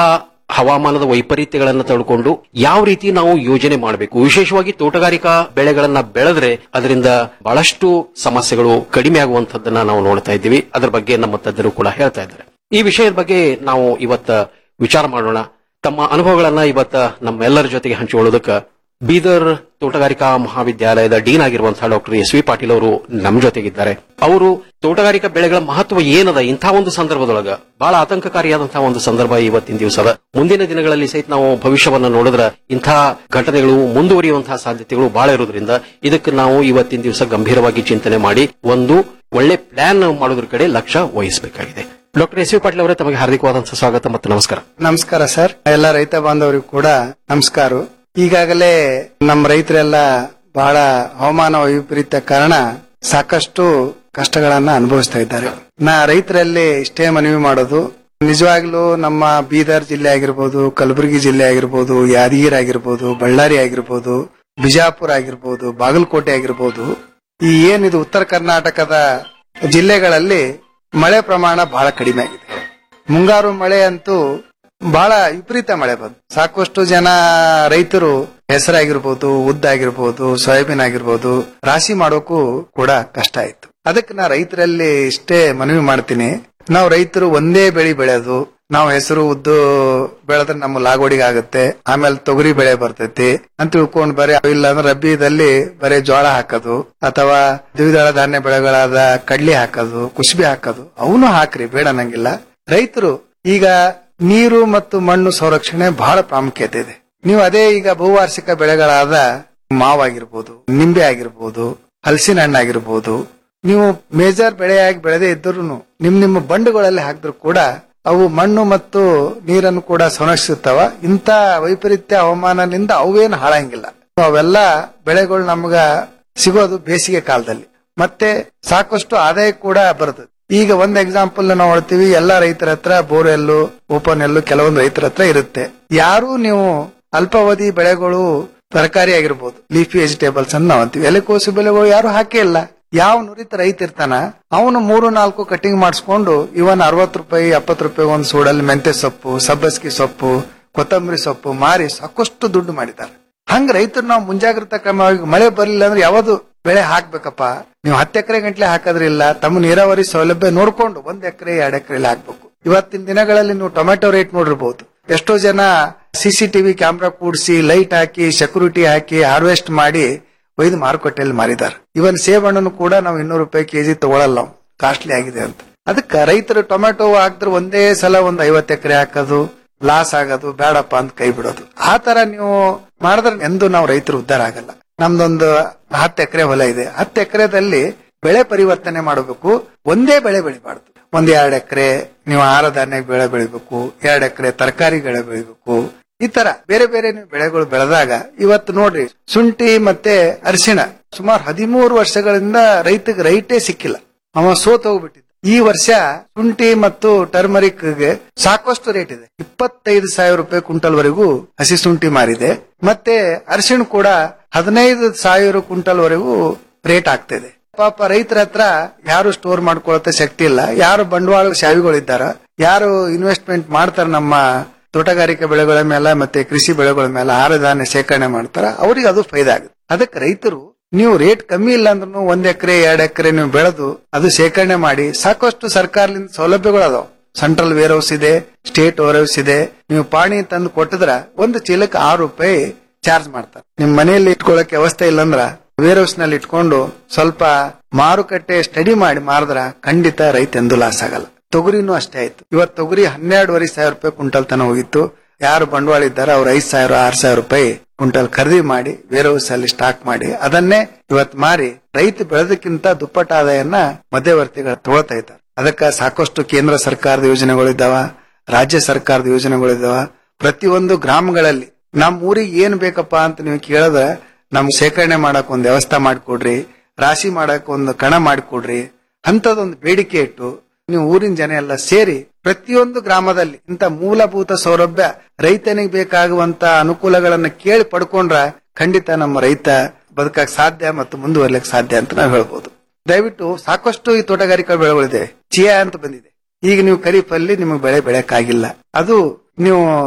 ಹವಾಮಾನದ ವೈಪರೀತ್ಯಗಳನ್ನ ತಡ್ಕೊಂಡು ಯಾವ ರೀತಿ ನಾವು ಯೋಜನೆ ಮಾಡಬೇಕು ವಿಶೇಷವಾಗಿ ತೋಟಗಾರಿಕಾ ಬೆಳೆಗಳನ್ನ ಬೆಳೆದ್ರೆ ಅದರಿಂದ ಬಹಳಷ್ಟು ಸಮಸ್ಯೆಗಳು ಕಡಿಮೆ ಆಗುವಂತದ್ದನ್ನ ನಾವು ನೋಡ್ತಾ ಇದ್ದೀವಿ ಅದರ ಬಗ್ಗೆ ನಮ್ಮ ತಜ್ಞರು ಕೂಡ ಹೇಳ್ತಾ ಇದ್ದಾರೆ ಈ ವಿಷಯದ ಬಗ್ಗೆ ನಾವು ಇವತ್ತ ವಿಚಾರ ಮಾಡೋಣ ತಮ್ಮ ಅನುಭವಗಳನ್ನ ಇವತ್ತ ನಮ್ಮೆಲ್ಲರ ಜೊತೆಗೆ ಹಂಚಿಕೊಳ್ಳೋದಕ್ಕೆ ಬೀದರ್ ತೋಟಗಾರಿಕಾ ಮಹಾವಿದ್ಯಾಲಯದ ಡೀನ್ ಆಗಿರುವಂತಹ ಡಾಕ್ಟರ್ ಎಸ್ ವಿ ಪಾಟೀಲ್ ಅವರು ನಮ್ಮ ಜೊತೆಗಿದ್ದಾರೆ ಅವರು ತೋಟಗಾರಿಕಾ ಬೆಳೆಗಳ ಮಹತ್ವ ಏನದ ಇಂತಹ ಒಂದು ಸಂದರ್ಭದೊಳಗ ಬಹಳ ಆತಂಕಕಾರಿಯಾದಂತಹ ಒಂದು ಸಂದರ್ಭ ಇವತ್ತಿನ ದಿವಸದ ಮುಂದಿನ ದಿನಗಳಲ್ಲಿ ಸಹಿತ ನಾವು ಭವಿಷ್ಯವನ್ನ ನೋಡಿದ್ರ ಇಂತಹ ಘಟನೆಗಳು ಮುಂದುವರಿಯುವಂತಹ ಸಾಧ್ಯತೆಗಳು ಬಹಳ ಇರೋದ್ರಿಂದ ಇದಕ್ಕೆ ನಾವು ಇವತ್ತಿನ ದಿವಸ ಗಂಭೀರವಾಗಿ ಚಿಂತನೆ ಮಾಡಿ ಒಂದು ಒಳ್ಳೆ ಪ್ಲಾನ್ ಮಾಡೋದ್ರ ಕಡೆ ಲಕ್ಷ್ಯ ವಹಿಸಬೇಕಾಗಿದೆ ಡಾಕ್ಟರ್ ಎಸ್ ವಿ ಪಾಟೀಲ್ ಅವರೇ ತಮಗೆ ಹಾರ್ದಿಕವಾದಂತಹ ಸ್ವಾಗತ ಮತ್ತು ನಮಸ್ಕಾರ ನಮಸ್ಕಾರ ಸರ್ ಎಲ್ಲ ರೈತ ಬಾಂಧವರಿಗೂ ಕೂಡ ನಮಸ್ಕಾರ ಈಗಾಗಲೇ ನಮ್ಮ ರೈತರೆಲ್ಲ ಬಹಳ ಹವಾಮಾನ ವೈಪರೀತ್ಯ ಕಾರಣ ಸಾಕಷ್ಟು ಕಷ್ಟಗಳನ್ನ ಅನುಭವಿಸ್ತಾ ಇದ್ದಾರೆ ನಾ ರೈತರಲ್ಲಿ ಇಷ್ಟೇ ಮನವಿ ಮಾಡೋದು ನಿಜವಾಗ್ಲೂ ನಮ್ಮ ಬೀದರ್ ಜಿಲ್ಲೆ ಆಗಿರ್ಬೋದು ಕಲಬುರಗಿ ಜಿಲ್ಲೆ ಆಗಿರ್ಬೋದು ಯಾದಗಿರಿ ಆಗಿರ್ಬೋದು ಬಳ್ಳಾರಿ ಆಗಿರ್ಬೋದು ಬಿಜಾಪುರ ಆಗಿರ್ಬೋದು ಬಾಗಲಕೋಟೆ ಆಗಿರ್ಬೋದು ಈ ಏನಿದು ಉತ್ತರ ಕರ್ನಾಟಕದ ಜಿಲ್ಲೆಗಳಲ್ಲಿ ಮಳೆ ಪ್ರಮಾಣ ಬಹಳ ಕಡಿಮೆ ಆಗಿದೆ ಮುಂಗಾರು ಮಳೆ ಅಂತೂ ಬಹಳ ವಿಪರೀತ ಮಳೆ ಬಂತು ಸಾಕಷ್ಟು ಜನ ರೈತರು ಹೆಸರಾಗಿರ್ಬೋದು ಉದ್ದ ಆಗಿರ್ಬೋದು ಸೋಯಾಬೀನ್ ಆಗಿರ್ಬೋದು ರಾಶಿ ಮಾಡೋಕು ಕೂಡ ಕಷ್ಟ ಆಯ್ತು ಅದಕ್ಕೆ ನಾ ರೈತರಲ್ಲಿ ಇಷ್ಟೇ ಮನವಿ ಮಾಡ್ತೀನಿ ನಾವು ರೈತರು ಒಂದೇ ಬೆಳಿ ಬೆಳೆಯೋದು ನಾವು ಹೆಸರು ಉದ್ದು ಬೆಳೆದ್ರೆ ನಮ್ಮ ಲಾಗೋಡಿಗೆ ಆಗುತ್ತೆ ಆಮೇಲೆ ತೊಗರಿ ಬೆಳೆ ಬರ್ತೈತಿ ಅಂತ ತಿಳ್ಕೊಂಡ್ ಬರೀ ಇಲ್ಲ ಅಂದ್ರೆ ರಬ್ಬಿದಲ್ಲಿ ಬರೀ ಜೋಳ ಹಾಕೋದು ಅಥವಾ ದ್ವಿದಳ ಧಾನ್ಯ ಬೆಳೆಗಳಾದ ಕಡ್ಲಿ ಹಾಕೋದು ಕುಸ್ಬಿ ಹಾಕೋದು ಅವನು ಹಾಕ್ರಿ ಬೇಡ ಅನ್ನಂಗಿಲ್ಲ ರೈತರು ಈಗ ನೀರು ಮತ್ತು ಮಣ್ಣು ಸಂರಕ್ಷಣೆ ಬಹಳ ಪ್ರಾಮುಖ್ಯತೆ ಇದೆ ನೀವು ಅದೇ ಈಗ ಬಹುವಾರ್ಷಿಕ ಬೆಳೆಗಳಾದ ಮಾವಾಗಿರ್ಬೋದು ನಿಂಬೆ ಆಗಿರ್ಬೋದು ಹಲಸಿನ ಹಣ್ಣಾಗಿರ್ಬೋದು ನೀವು ಮೇಜರ್ ಬೆಳೆಯಾಗಿ ಬೆಳೆದೇ ಇದ್ದರೂ ನಿಮ್ ನಿಮ್ಮ ಬಂಡುಗಳಲ್ಲಿ ಹಾಕಿದ್ರು ಕೂಡ ಅವು ಮಣ್ಣು ಮತ್ತು ನೀರನ್ನು ಕೂಡ ಸಂರಕ್ಷಿಸುತ್ತವ ಇಂಥ ವೈಪರೀತ್ಯ ಹವಾಮಾನದಿಂದ ಅವೇನು ಹಾಳಂಗಿಲ್ಲ ಅವೆಲ್ಲ ಬೆಳೆಗಳು ನಮ್ಗ ಸಿಗೋದು ಬೇಸಿಗೆ ಕಾಲದಲ್ಲಿ ಮತ್ತೆ ಸಾಕಷ್ಟು ಆದಾಯ ಕೂಡ ಬರ್ತದೆ ಈಗ ಒಂದ್ ಎಕ್ಸಾಂಪಲ್ ನಾವು ನೋಡ್ತೀವಿ ಎಲ್ಲಾ ರೈತರ ಹತ್ರ ಬೋರ್ವೆಲ್ಲು ಓಪನ್ ಎಲ್ಲು ಕೆಲವೊಂದು ರೈತರ ಹತ್ರ ಇರುತ್ತೆ ಯಾರು ನೀವು ಅಲ್ಪಾವಧಿ ಬೆಳೆಗಳು ತರಕಾರಿ ಆಗಿರ್ಬೋದು ಲೀಫಿ ವೆಜಿಟೇಬಲ್ಸ್ ಅಂತ ನಾವು ಅಂತೀವಿ ಎಲೆಕೋಸು ಬೆಳೆಗಳು ಯಾರು ಹಾಕೇ ಇಲ್ಲ ಯಾವ ನುರಿತ ರೈತ ಇರ್ತಾನ ಅವನು ಮೂರು ನಾಲ್ಕು ಕಟಿಂಗ್ ಮಾಡಿಸ್ಕೊಂಡು ಇವನ್ ಅರವತ್ತು ರೂಪಾಯಿ ಎಪ್ಪತ್ತು ರೂಪಾಯಿ ಒಂದು ಸೂಡಲ್ಲಿ ಮೆಂತೆ ಸೊಪ್ಪು ಸಬ್ಬಸ್ಗಿ ಸೊಪ್ಪು ಕೊತ್ತಂಬರಿ ಸೊಪ್ಪು ಮಾರಿ ಸಾಕಷ್ಟು ದುಡ್ಡು ಮಾಡಿದ್ದಾರೆ ಹಂಗ ರೈತರು ನಾವು ಮುಂಜಾಗ್ರತಾ ಕ್ರಮವಾಗಿ ಮಳೆ ಬರಲಿಲ್ಲ ಅಂದ್ರೆ ಯಾವುದು ಬೆಳೆ ಹಾಕ್ಬೇಕಪ್ಪ ನೀವು ಹತ್ತು ಎಕರೆ ಗಂಟ್ಲೆ ಹಾಕೋದ್ರಿಲ್ಲ ತಮ್ಮ ನೀರಾವರಿ ಸೌಲಭ್ಯ ನೋಡ್ಕೊಂಡು ಒಂದ್ ಎಕರೆ ಎರಡ್ ಎಕರೆ ಹಾಕ್ಬೇಕು ಇವತ್ತಿನ ದಿನಗಳಲ್ಲಿ ನೀವು ಟೊಮೆಟೊ ರೇಟ್ ನೋಡಿರ್ಬೋದು ಎಷ್ಟೋ ಜನ ಸಿಸಿಟಿವಿ ಕ್ಯಾಮ್ರಾ ಕೂಡಿಸಿ ಲೈಟ್ ಹಾಕಿ ಸೆಕ್ಯೂರಿಟಿ ಹಾಕಿ ಹಾರ್ವೆಸ್ಟ್ ಮಾಡಿ ಒಯ್ದು ಮಾರುಕಟ್ಟೆಯಲ್ಲಿ ಮಾರಿದ್ದಾರೆ ಇವನ್ ಸೇಬಣ್ಣನು ಕೂಡ ನಾವು ಇನ್ನೂರು ರೂಪಾಯಿ ಕೆಜಿ ತಗೊಳಲ್ಲ ನಾವು ಕಾಸ್ಟ್ಲಿ ಆಗಿದೆ ಅಂತ ಅದಕ್ಕೆ ರೈತರು ಟೊಮೆಟೊ ಹಾಕಿದ್ರೆ ಒಂದೇ ಸಲ ಒಂದ್ ಐವತ್ತು ಎಕರೆ ಹಾಕೋದು ಲಾಸ್ ಆಗೋದು ಬೇಡಪ್ಪ ಅಂತ ಕೈ ಬಿಡೋದು ಆ ತರ ನೀವು ಮಾಡಿದ್ರೆ ಎಂದು ನಾವು ರೈತರು ಉದ್ಧಾರ ಆಗಲ್ಲ ನಮ್ದೊಂದು ಹತ್ತು ಎಕರೆ ಹೊಲ ಇದೆ ಹತ್ತು ಎಕರೆದಲ್ಲಿ ಬೆಳೆ ಪರಿವರ್ತನೆ ಮಾಡಬೇಕು ಒಂದೇ ಬೆಳೆ ಬೆಳಿಬಾರ್ದು ಒಂದ್ ಎರಡ್ ಎಕರೆ ನೀವು ಆಹಾರ ಧಾನ್ಯ ಬೆಳೆ ಬೆಳಿಬೇಕು ಎರಡ್ ಎಕರೆ ತರಕಾರಿ ಬೆಳೆ ಬೆಳಿಬೇಕು ಈ ತರ ಬೇರೆ ಬೇರೆ ನೀವು ಬೆಳೆಗಳು ಬೆಳೆದಾಗ ಇವತ್ತು ನೋಡ್ರಿ ಶುಂಠಿ ಮತ್ತೆ ಅರಿಶಿಣ ಸುಮಾರು ಹದಿಮೂರು ವರ್ಷಗಳಿಂದ ರೈತಗೆ ರೈಟೇ ಸಿಕ್ಕಿಲ್ಲ ಅವ ಸೋತ್ ಹೋಗ್ಬಿಟ್ಟಿದ್ದ ಈ ವರ್ಷ ಶುಂಠಿ ಮತ್ತು ಟರ್ಮರಿಕ್ ಗೆ ಸಾಕಷ್ಟು ರೇಟ್ ಇದೆ ಇಪ್ಪತ್ತೈದು ಸಾವಿರ ರೂಪಾಯಿ ಕ್ವಿಂಟಲ್ ವರೆಗೂ ಹಸಿ ಶುಂಠಿ ಮಾರಿದೆ ಮತ್ತೆ ಅರಿಶಿಣ ಕೂಡ ಹದಿನೈದು ಸಾವಿರ ಕ್ವಿಂಟಲ್ ವರೆಗೂ ರೇಟ್ ಆಗ್ತಿದೆ ಪಾಪ ರೈತರ ಹತ್ರ ಯಾರು ಸ್ಟೋರ್ ಮಾಡ್ಕೊಳತ್ತೆ ಶಕ್ತಿ ಇಲ್ಲ ಯಾರು ಬಂಡವಾಳ ಶಾವಿಗಳಿದ್ದಾರ ಯಾರು ಇನ್ವೆಸ್ಟ್ಮೆಂಟ್ ಮಾಡ್ತಾರ ನಮ್ಮ ತೋಟಗಾರಿಕೆ ಬೆಳೆಗಳ ಮೇಲೆ ಮತ್ತೆ ಕೃಷಿ ಬೆಳೆಗಳ ಮೇಲೆ ಆಹಾರ ಧಾನ್ಯ ಶೇಖರಣೆ ಮಾಡ್ತಾರ ಅವ್ರಿಗೆ ಅದು ಫೈದಾ ಆಗುತ್ತೆ ಅದಕ್ಕೆ ರೈತರು ನೀವು ರೇಟ್ ಕಮ್ಮಿ ಇಲ್ಲ ಅಂದ್ರೂ ಒಂದ್ ಎಕರೆ ಎರಡ್ ಎಕರೆ ನೀವು ಬೆಳೆದು ಅದು ಶೇಖರಣೆ ಮಾಡಿ ಸಾಕಷ್ಟು ಸರ್ಕಾರದಿಂದ ಸೌಲಭ್ಯಗಳು ಅದಾವ ಸೆಂಟ್ರಲ್ ವೇರ್ ಹೌಸ್ ಇದೆ ಸ್ಟೇಟ್ ವೇರ್ ಹೌಸ್ ಇದೆ ನೀವು ಪಾಣಿ ತಂದು ಕೊಟ್ಟಿದ್ರ ಒಂದು ಚೀಲಕ್ಕೆ ಆರು ರೂಪಾಯಿ ಚಾರ್ಜ್ ಮಾಡ್ತಾರೆ ನಿಮ್ ಮನೆಯಲ್ಲಿ ಇಟ್ಕೊಳ್ಳಕ್ಕೆ ವ್ಯವಸ್ಥೆ ಇಲ್ಲಂದ್ರ ವೇರ್ ಹೌಸ್ ನಲ್ಲಿ ಇಟ್ಕೊಂಡು ಸ್ವಲ್ಪ ಮಾರುಕಟ್ಟೆ ಸ್ಟಡಿ ಮಾಡಿ ಮಾರಿದ್ರ ಖಂಡಿತ ರೈತ ಎಂದೂ ಲಾಸ್ ಆಗಲ್ಲ ತೊಗರಿನೂ ಅಷ್ಟೇ ಆಯ್ತು ಇವತ್ತು ತೊಗರಿ ಹನ್ನೆರಡುವರೆ ಸಾವಿರ ರೂಪಾಯಿ ಕ್ವಿಂಟಲ್ ತನ ಹೋಗಿತ್ತು ಯಾರು ಬಂಡವಾಳ ಇದ್ದಾರೆ ಅವ್ರು ಐದ್ ಸಾವಿರ ಆರ್ ಸಾವಿರ ರೂಪಾಯಿ ಕ್ವಿಂಟಲ್ ಖರೀದಿ ಮಾಡಿ ವೇರ್ ಹೌಸ್ ಅಲ್ಲಿ ಸ್ಟಾಕ್ ಮಾಡಿ ಅದನ್ನೇ ಇವತ್ ಮಾರಿ ರೈತ ಬೆಳೆದಕ್ಕಿಂತ ದುಪ್ಪಟ್ಟ ಆದಾಯನ ಮಧ್ಯವರ್ತಿಗಳು ತಗೊಳ್ತಾ ಇದ್ದಾರೆ ಅದಕ್ಕೆ ಸಾಕಷ್ಟು ಕೇಂದ್ರ ಸರ್ಕಾರದ ಯೋಜನೆಗಳಿದ್ದಾವ ರಾಜ್ಯ ಸರ್ಕಾರದ ಯೋಜನೆಗಳಿದ್ದಾವ ಪ್ರತಿಯೊಂದು ಗ್ರಾಮಗಳಲ್ಲಿ ನಮ್ಮ ಊರಿಗೆ ಏನ್ ಬೇಕಪ್ಪ ಅಂತ ನೀವು ಕೇಳಿದ್ರೆ ನಮ್ ಶೇಖರಣೆ ಮಾಡಕ್ ಒಂದ್ ವ್ಯವಸ್ಥೆ ಮಾಡಿಕೊಡ್ರಿ ರಾಶಿ ಮಾಡಕ್ ಒಂದು ಕಣ ಮಾಡಿಕೊಡ್ರಿ ಅಂತದೊಂದು ಬೇಡಿಕೆ ಇಟ್ಟು ನೀವು ಊರಿನ ಜನ ಎಲ್ಲ ಸೇರಿ ಪ್ರತಿಯೊಂದು ಗ್ರಾಮದಲ್ಲಿ ಇಂಥ ಮೂಲಭೂತ ಸೌಲಭ್ಯ ರೈತನಿಗೆ ಬೇಕಾಗುವಂತ ಅನುಕೂಲಗಳನ್ನ ಕೇಳಿ ಪಡ್ಕೊಂಡ್ರ ಖಂಡಿತ ನಮ್ಮ ರೈತ ಬದುಕಕ್ ಸಾಧ್ಯ ಮತ್ತು ಮುಂದುವರ್ಲಿಕ್ಕೆ ಸಾಧ್ಯ ಅಂತ ನಾವು ಹೇಳ್ಬೋದು ದಯವಿಟ್ಟು ಸಾಕಷ್ಟು ಈ ತೋಟಗಾರಿಕಾ ಬೆಳೆಗಳಿದೆ ಚಿಯಾ ಅಂತ ಬಂದಿದೆ ಈಗ ನೀವು ಖರೀಫ್ ಅಲ್ಲಿ ನಿಮಗೆ ಬೆಳೆ ಬೆಳೆಯಕ್ಕಾಗಿಲ್ಲ ಅದು ನೀವು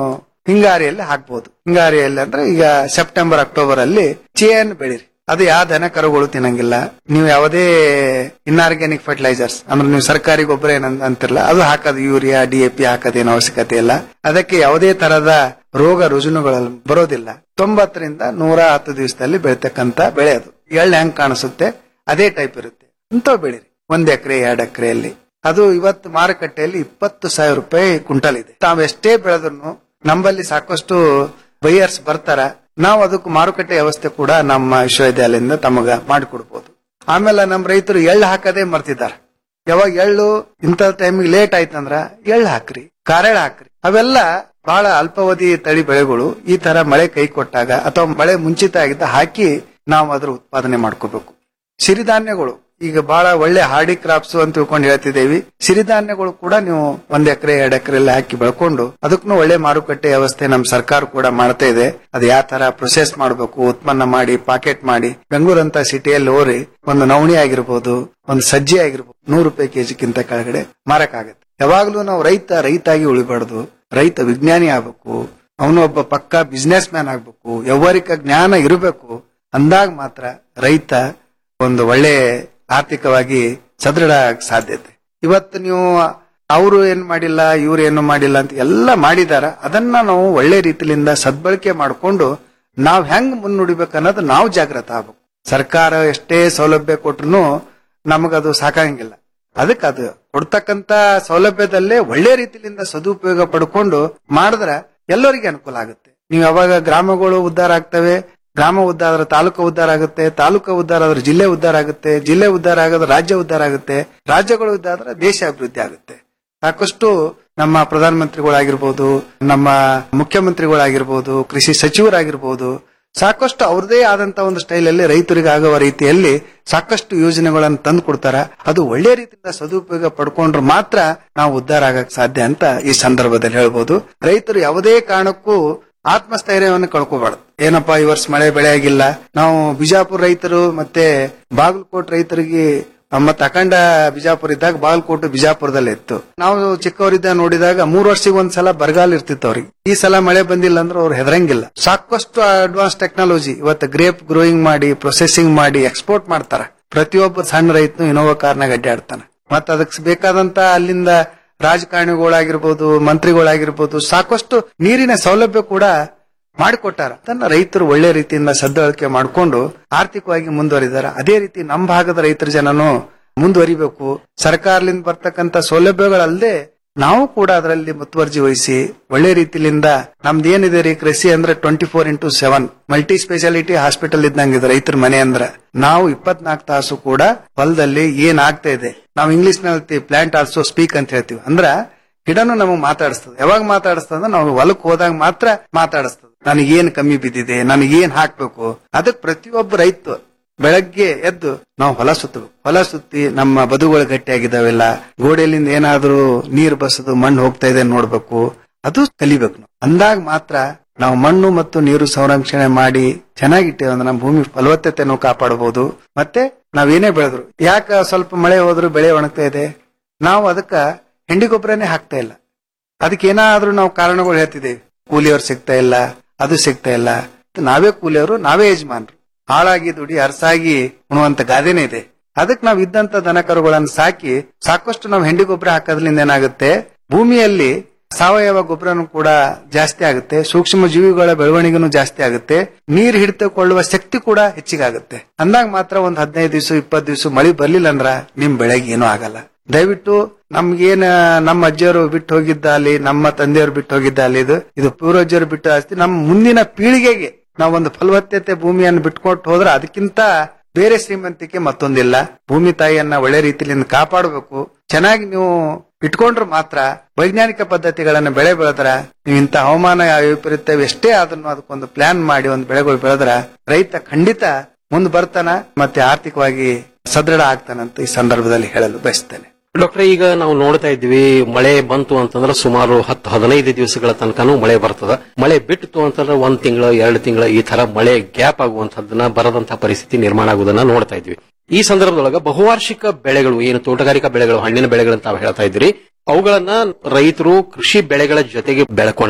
ಹಿಂಗಾರಿಯಲ್ಲಿ ಹಾಕ್ಬೋದು ಹಿಂಗಾರಿಯಲ್ಲಿ ಅಂದ್ರೆ ಈಗ ಸೆಪ್ಟೆಂಬರ್ ಅಕ್ಟೋಬರ್ ಅಲ್ಲಿ ಚಿಯನ್ ಬೆಳಿರಿ ಅದು ಯಾವ ದನ ಕರುಗಳು ತಿನ್ನಂಗಿಲ್ಲ ನೀವು ಯಾವುದೇ ಇನ್ಆರ್ಗ್ಯಾನಿಕ್ ಫರ್ಟಿಲೈಸರ್ಸ್ ಅಂದ್ರೆ ನೀವು ಸರ್ಕಾರಿ ಗೊಬ್ಬರ ಏನಂತ ಅಂತಿರಲ್ಲ ಅದು ಹಾಕೋದು ಯೂರಿಯಾ ಡಿಎಪಿ ಹಾಕೋದೇನು ಅವಶ್ಯಕತೆ ಇಲ್ಲ ಅದಕ್ಕೆ ಯಾವುದೇ ತರದ ರೋಗ ರುಜಿನಗಳು ಬರೋದಿಲ್ಲ ತೊಂಬತ್ತರಿಂದ ನೂರ ಹತ್ತು ದಿವಸದಲ್ಲಿ ಬೆಳಿತಕ್ಕಂತ ಬೆಳೆ ಅದು ಎಳ್ಳು ಹೆಂಗ್ ಕಾಣಿಸುತ್ತೆ ಅದೇ ಟೈಪ್ ಇರುತ್ತೆ ಇಂಥವು ಬೆಳಿರಿ ಒಂದ್ ಎಕರೆ ಎರಡು ಎಕರೆಯಲ್ಲಿ ಅದು ಇವತ್ತು ಮಾರುಕಟ್ಟೆಯಲ್ಲಿ ಇಪ್ಪತ್ತು ಸಾವಿರ ರೂಪಾಯಿ ಕುಂಟಲ್ ಇದೆ ತಾವ್ ಎಷ್ಟೇ ಬೆಳೆದ್ರು ನಮ್ಮಲ್ಲಿ ಸಾಕಷ್ಟು ಬೈಯರ್ಸ್ ಬರ್ತಾರ ನಾವು ಅದಕ್ಕೆ ಮಾರುಕಟ್ಟೆ ವ್ಯವಸ್ಥೆ ಕೂಡ ನಮ್ಮ ವಿಶ್ವವಿದ್ಯಾಲಯದಿಂದ ತಮಗ ಮಾಡಿಕೊಡ್ಬೋದು ಆಮೇಲೆ ನಮ್ಮ ರೈತರು ಎಳ್ಳು ಹಾಕದೇ ಮರ್ತಿದ್ದಾರೆ ಯಾವಾಗ ಎಳ್ಳು ಇಂಥ ಟೈಮಿಗೆ ಲೇಟ್ ಆಯ್ತಂದ್ರ ಎಳ್ಳು ಹಾಕ್ರಿ ಕಾರೆಳ ಹಾಕ್ರಿ ಅವೆಲ್ಲ ಬಹಳ ಅಲ್ಪಾವಧಿ ತಳಿ ಬೆಳೆಗಳು ಈ ತರ ಮಳೆ ಕೈ ಕೊಟ್ಟಾಗ ಅಥವಾ ಮಳೆ ಮುಂಚಿತ ಆಗಿದ್ದ ಹಾಕಿ ನಾವು ಅದ್ರ ಉತ್ಪಾದನೆ ಮಾಡ್ಕೋಬೇಕು ಸಿರಿಧಾನ್ಯಗಳು ಈಗ ಬಹಳ ಒಳ್ಳೆ ಹಾರ್ಡಿ ಕ್ರಾಪ್ಸ್ ಅಂತ ತಿಳ್ಕೊಂಡು ಹೇಳ್ತಿದ್ದೇವಿ ಸಿರಿಧಾನ್ಯಗಳು ಕೂಡ ನೀವು ಒಂದ್ ಎಕರೆ ಎರಡ್ ಎಕರೆ ಹಾಕಿ ಬೆಳ್ಕೊಂಡು ಅದಕ್ಕೂ ಒಳ್ಳೆ ಮಾರುಕಟ್ಟೆ ವ್ಯವಸ್ಥೆ ನಮ್ ಸರ್ಕಾರ ಕೂಡ ಮಾಡ್ತಾ ಇದೆ ಅದು ಯಾವ ತರ ಪ್ರೊಸೆಸ್ ಮಾಡಬೇಕು ಉತ್ಪನ್ನ ಮಾಡಿ ಪಾಕೆಟ್ ಮಾಡಿ ಬೆಂಗಳೂರಂತ ಸಿಟಿಯಲ್ಲಿ ಹೋರಿ ಒಂದು ನವಣಿ ಆಗಿರ್ಬೋದು ಒಂದು ಸಜ್ಜೆ ಆಗಿರ್ಬೋದು ನೂರು ರೂಪಾಯಿ ಕೆಜಿಗಿಂತ ಕೆಳಗಡೆ ಮಾರಕ್ಕಾಗತ್ತೆ ಯಾವಾಗ್ಲೂ ನಾವು ರೈತ ರೈತಾಗಿ ಉಳಿಬಾರ್ದು ರೈತ ವಿಜ್ಞಾನಿ ಆಗ್ಬೇಕು ಅವನು ಒಬ್ಬ ಪಕ್ಕಾ ಬಿಸ್ನೆಸ್ ಮ್ಯಾನ್ ಆಗ್ಬೇಕು ವ್ಯವಹಾರಿಕ ಜ್ಞಾನ ಇರಬೇಕು ಅಂದಾಗ ಮಾತ್ರ ರೈತ ಒಂದು ಒಳ್ಳೆ ಆರ್ಥಿಕವಾಗಿ ಸದೃಢ ಆಗಕ್ ಸಾಧ್ಯತೆ ಇವತ್ತು ನೀವು ಅವರು ಏನ್ ಮಾಡಿಲ್ಲ ಇವ್ರು ಏನು ಮಾಡಿಲ್ಲ ಅಂತ ಎಲ್ಲ ಮಾಡಿದಾರ ಅದನ್ನ ನಾವು ಒಳ್ಳೆ ರೀತಿಯಿಂದ ಸದ್ಬಳಕೆ ಮಾಡಿಕೊಂಡು ನಾವ್ ಹೆಂಗ್ ಮುನ್ನುಡಿಬೇಕು ಅನ್ನೋದು ನಾವು ಜಾಗೃತ ಆಗ್ಬೇಕು ಸರ್ಕಾರ ಎಷ್ಟೇ ಸೌಲಭ್ಯ ಕೊಟ್ರು ನಮಗದು ಸಾಕಾಗಂಗಿಲ್ಲ ಅದಕ್ಕೆ ಅದು ಕೊಡ್ತಕ್ಕಂತ ಸೌಲಭ್ಯದಲ್ಲೇ ಒಳ್ಳೆ ರೀತಿಯಿಂದ ಸದುಪಯೋಗ ಪಡ್ಕೊಂಡು ಮಾಡಿದ್ರೆ ಎಲ್ಲರಿಗೆ ಅನುಕೂಲ ಆಗುತ್ತೆ ನೀವು ಯಾವಾಗ ಗ್ರಾಮಗಳು ಉದ್ಧಾರ ಆಗ್ತವೆ ಗ್ರಾಮ ಉದ್ಧಾರ ಆದ್ರೆ ತಾಲೂಕು ಉದ್ಧಾರ ಆಗುತ್ತೆ ತಾಲೂಕು ಉದ್ಧಾರ ಆದ್ರೆ ಜಿಲ್ಲೆ ಉದ್ಧಾರ ಆಗುತ್ತೆ ಜಿಲ್ಲೆ ಉದ್ಧಾರ ಆಗೋದ್ರೆ ರಾಜ್ಯ ಉದ್ಧಾರ ಆಗುತ್ತೆ ರಾಜ್ಯಗಳು ಉದ್ಧಾರ ಆದ್ರೆ ದೇಶ ಅಭಿವೃದ್ಧಿ ಆಗುತ್ತೆ ಸಾಕಷ್ಟು ನಮ್ಮ ಪ್ರಧಾನಮಂತ್ರಿಗಳಾಗಿರ್ಬೋದು ನಮ್ಮ ಮುಖ್ಯಮಂತ್ರಿಗಳಾಗಿರ್ಬೋದು ಕೃಷಿ ಸಚಿವರಾಗಿರ್ಬೋದು ಸಾಕಷ್ಟು ಅವ್ರದೇ ಆದಂತ ಒಂದು ಸ್ಟೈಲ್ ಅಲ್ಲಿ ರೈತರಿಗೆ ಆಗುವ ರೀತಿಯಲ್ಲಿ ಸಾಕಷ್ಟು ಯೋಜನೆಗಳನ್ನು ತಂದು ಕೊಡ್ತಾರ ಅದು ಒಳ್ಳೆ ರೀತಿಯಿಂದ ಸದುಪಯೋಗ ಪಡ್ಕೊಂಡ್ರೆ ಮಾತ್ರ ನಾವು ಉದ್ಧಾರ ಆಗಕ್ ಸಾಧ್ಯ ಅಂತ ಈ ಸಂದರ್ಭದಲ್ಲಿ ಹೇಳ್ಬೋದು ರೈತರು ಯಾವುದೇ ಕಾರಣಕ್ಕೂ ಆತ್ಮಸ್ಥೈರ್ಯವನ್ನು ಕಳ್ಕೋಬಾರ್ದು ಏನಪ್ಪಾ ಈ ವರ್ಷ ಮಳೆ ಬೆಳೆ ಆಗಿಲ್ಲ ನಾವು ಬಿಜಾಪುರ ರೈತರು ಮತ್ತೆ ಬಾಗಲಕೋಟ್ ರೈತರಿಗೆ ಮತ್ತೆ ಅಖಂಡ ಬಿಜಾಪುರ ಇದ್ದಾಗ ಬಾಗಲಕೋಟೆ ಬಿಜಾಪುರದಲ್ಲಿ ಇತ್ತು ನಾವು ಚಿಕ್ಕವರಿದ್ದ ನೋಡಿದಾಗ ಮೂರ್ ವರ್ಷಕ್ಕೆ ಒಂದ್ಸಲ ಬರಗಾಲ ಇರ್ತಿತ್ತು ಅವ್ರಿಗೆ ಈ ಸಲ ಮಳೆ ಬಂದಿಲ್ಲ ಅಂದ್ರೆ ಅವ್ರು ಹೆದರಂಗಿಲ್ಲ ಸಾಕಷ್ಟು ಅಡ್ವಾನ್ಸ್ ಟೆಕ್ನಾಲಜಿ ಇವತ್ತು ಗ್ರೇಪ್ ಗ್ರೋಯಿಂಗ್ ಮಾಡಿ ಪ್ರೊಸೆಸಿಂಗ್ ಮಾಡಿ ಎಕ್ಸ್ಪೋರ್ಟ್ ಮಾಡ್ತಾರ ಪ್ರತಿಯೊಬ್ಬ ಸಣ್ಣ ರೈತನು ಇನೋವಾ ಕಾರ್ನಾಗ ಅಡ್ಡಾಡ್ತಾನೆ ಮತ್ತ ಅದಕ್ಕೆ ಬೇಕಾದಂತ ಅಲ್ಲಿಂದ ರಾಜಕಾರಣಿಗಳಾಗಿರ್ಬೋದು ಮಂತ್ರಿಗಳಾಗಿರ್ಬೋದು ಸಾಕಷ್ಟು ನೀರಿನ ಸೌಲಭ್ಯ ಕೂಡ ಮಾಡಿಕೊಟ್ಟಾರ ಅದನ್ನ ರೈತರು ಒಳ್ಳೆ ರೀತಿಯಿಂದ ಸದ್ದಳಕೆ ಮಾಡಿಕೊಂಡು ಆರ್ಥಿಕವಾಗಿ ಮುಂದುವರಿದಾರ ಅದೇ ರೀತಿ ನಮ್ಮ ಭಾಗದ ರೈತರ ಜನನು ಮುಂದುವರಿಬೇಕು ಸರ್ಕಾರದಿಂದ ಬರ್ತಕ್ಕಂತ ಸೌಲಭ್ಯಗಳಲ್ಲದೆ ನಾವು ಕೂಡ ಅದರಲ್ಲಿ ಮುತುವರ್ಜಿ ವಹಿಸಿ ಒಳ್ಳೆ ರೀತಿಯಿಂದ ನಮ್ದು ಏನಿದೆ ರೀ ಕೃಷಿ ಅಂದ್ರೆ twenty four into seven multi speciality hospital ಇದ್ದಂಗಿದೆ ರೈತರ ಮನೆ ಅಂದ್ರ ನಾವು ಇಪ್ಪತ್ನಾಲ್ಕು ತಾಸು ಕೂಡ ಹೊಲದಲ್ಲಿ ಏನ್ ಆಗ್ತಾ ಇದೆ ನಾವು ಇಂಗ್ಲಿಷ್ ನಲ್ಲಿ ಪ್ಲಾಂಟ್ ಆಲ್ಸೋ ಸ್ಪೀಕ್ ಅಂತ ಹೇಳ್ತೀವಿ ಅಂದ್ರ ಗಿಡನು ನಮಗೆ ಮಾತಾಡಿಸ್ತದೆ ಯಾವಾಗ ಮಾತಾಡಿಸ್ತದ ಅಂದ್ರೆ ನಾವು ಹೊಲಕ್ ಹೋದಾಗ ಮಾತ್ರ ಮಾತಾಡಿಸ್ತದೆ ನನಗೇನ್ ಕಮ್ಮಿ ಬಿದ್ದಿದೆ ನನಗೇನ್ ಹಾಕ್ಬೇಕು ಅದಕ್ಕೆ ಪ್ರತಿಯೊಬ್ಬ ರೈತ ಬೆಳಗ್ಗೆ ಎದ್ದು ನಾವು ಹೊಲ ಸುತ್ತಬೇಕು ಹೊಲ ಸುತ್ತಿ ನಮ್ಮ ಬದುಗಳು ಗಟ್ಟಿಯಾಗಿದ್ದಾವೆಲ್ಲ ಗೋಡೆಯಲ್ಲಿಂದ ಏನಾದ್ರೂ ನೀರು ಬಸದು ಮಣ್ಣು ಹೋಗ್ತಾ ಇದೆ ನೋಡ್ಬೇಕು ಅದು ಕಲಿಬೇಕು ನಾವು ಅಂದಾಗ ಮಾತ್ರ ನಾವು ಮಣ್ಣು ಮತ್ತು ನೀರು ಸಂರಕ್ಷಣೆ ಮಾಡಿ ಚೆನ್ನಾಗಿಟ್ಟೇವೆ ಅಂದ್ರೆ ನಮ್ಮ ಭೂಮಿ ಫಲವತ್ತತೆಯನ್ನು ಕಾಪಾಡಬಹುದು ಮತ್ತೆ ನಾವೇನೇ ಬೆಳೆದ್ರು ಯಾಕ ಸ್ವಲ್ಪ ಮಳೆ ಹೋದ್ರು ಬೆಳೆ ಒಣಗ್ತಾ ಇದೆ ನಾವು ಅದಕ್ಕ ಹೆಂಡಿ ಗೊಬ್ಬರನೇ ಹಾಕ್ತಾ ಇಲ್ಲ ಅದಕ್ಕೆ ಏನಾದ್ರೂ ನಾವು ಕಾರಣಗಳು ಹೇಳ್ತಿದ್ದೇವೆ ಕೂಲಿಯವ್ರು ಸಿಗ್ತಾ ಇಲ್ಲ ಅದು ಸಿಗ್ತಾ ಇಲ್ಲ ನಾವೇ ಕೂಲಿಯವರು ನಾವೇ ಯಜಮಾನ್ರು ಹಾಳಾಗಿ ದುಡಿ ಅರಸಾಗಿ ಉಣುವಂತ ಗಾದೆನೇ ಇದೆ ಅದಕ್ಕೆ ನಾವು ಇದ್ದಂತ ದನಕರುಗಳನ್ನು ಸಾಕಿ ಸಾಕಷ್ಟು ನಾವು ಹೆಂಡಿ ಗೊಬ್ಬರ ಹಾಕೋದ್ರಿಂದ ಏನಾಗುತ್ತೆ ಭೂಮಿಯಲ್ಲಿ ಸಾವಯವ ಗೊಬ್ಬರನು ಕೂಡ ಜಾಸ್ತಿ ಆಗುತ್ತೆ ಸೂಕ್ಷ್ಮ ಜೀವಿಗಳ ಬೆಳವಣಿಗೆನೂ ಜಾಸ್ತಿ ಆಗುತ್ತೆ ನೀರು ಹಿಡಿದುಕೊಳ್ಳುವ ಶಕ್ತಿ ಕೂಡ ಹೆಚ್ಚಿಗಾಗುತ್ತೆ ಅಂದಾಗ ಮಾತ್ರ ಒಂದ್ ಹದಿನೈದು ದಿವಸ ಇಪ್ಪತ್ತು ದಿವಸ ಮಳಿ ಬರ್ಲಿಲ್ಲ ಅಂದ್ರ ನಿಮ್ ಬೆಳೆಗೆ ಏನೂ ಆಗಲ್ಲ ದಯವಿಟ್ಟು ನಮ್ಗೇನ ನಮ್ಮ ಅಜ್ಜಿಯವರು ಬಿಟ್ಟು ಹೋಗಿದ್ದ ಅಲ್ಲಿ ನಮ್ಮ ತಂದೆಯವರು ಬಿಟ್ಟು ಹೋಗಿದ್ದ ಅಲ್ಲಿ ಇದು ಇದು ಪೂರ್ವಜರು ಬಿಟ್ಟು ಆಸ್ತಿ ನಮ್ಮ ಮುಂದಿನ ಪೀಳಿಗೆಗೆ ನಾವೊಂದು ಫಲವತ್ತತೆ ಭೂಮಿಯನ್ನು ಬಿಟ್ಕೊಟ್ಟು ಹೋದ್ರೆ ಅದಕ್ಕಿಂತ ಬೇರೆ ಶ್ರೀಮಂತಿಕೆ ಮತ್ತೊಂದಿಲ್ಲ ಭೂಮಿ ತಾಯಿಯನ್ನ ಒಳ್ಳೆ ರೀತಿಯಿಂದ ಕಾಪಾಡಬೇಕು ಚೆನ್ನಾಗಿ ನೀವು ಇಟ್ಕೊಂಡ್ರೆ ಮಾತ್ರ ವೈಜ್ಞಾನಿಕ ಪದ್ಧತಿಗಳನ್ನ ಬೆಳೆ ಬೆಳೆದ್ರ ನೀವು ಇಂಥ ಹವಾಮಾನ ವೈಪರೀತ್ಯ ಎಷ್ಟೇ ಅದನ್ನು ಅದಕ್ಕೊಂದು ಪ್ಲಾನ್ ಮಾಡಿ ಒಂದು ಬೆಳೆಗಳು ಬೆಳೆದ್ರ ರೈತ ಖಂಡಿತ ಮುಂದೆ ಬರ್ತಾನ ಮತ್ತೆ ಆರ್ಥಿಕವಾಗಿ ಸದೃಢ ಆಗ್ತಾನಂತ ಈ ಸಂದರ್ಭದಲ್ಲಿ ಹೇಳಲು ಬಯಸ್ತೇನೆ ಡಾಕ್ಟರ್ ಈಗ ನಾವು ನೋಡ್ತಾ ಇದ್ವಿ ಮಳೆ ಬಂತು ಅಂತಂದ್ರೆ ಸುಮಾರು ಹತ್ತು ಹದಿನೈದು ದಿವಸಗಳ ತನಕನೂ ಮಳೆ ಬರ್ತದ ಮಳೆ ಬಿಟ್ಟಿತು ಅಂತಂದ್ರೆ ಒಂದ್ ತಿಂಗಳು ಎರಡು ತಿಂಗಳು ಈ ತರ ಮಳೆ ಗ್ಯಾಪ್ ಆಗುವಂತದ್ದನ್ನ ಬರದಂತಹ ಪರಿಸ್ಥಿತಿ ನಿರ್ಮಾಣ ಆಗುವುದನ್ನ ನೋಡ್ತಾ ಇದ್ವಿ ಈ ಸಂದರ್ಭದೊಳಗ ಬಹುವಾರ್ಷಿಕ ಬೆಳೆಗಳು ಏನು ತೋಟಗಾರಿಕಾ ಬೆಳೆಗಳು ಹಣ್ಣಿನ ಬೆಳೆಗಳಂತ ತಾವು ಹೇಳ್ತಾ ಇದ್ರಿ ಅವುಗಳನ್ನ ರೈತರು ಕೃಷಿ ಬೆಳೆಗಳ ಜೊತೆಗೆ ಬೆಳ್ಕೊಂಡ್ರೆ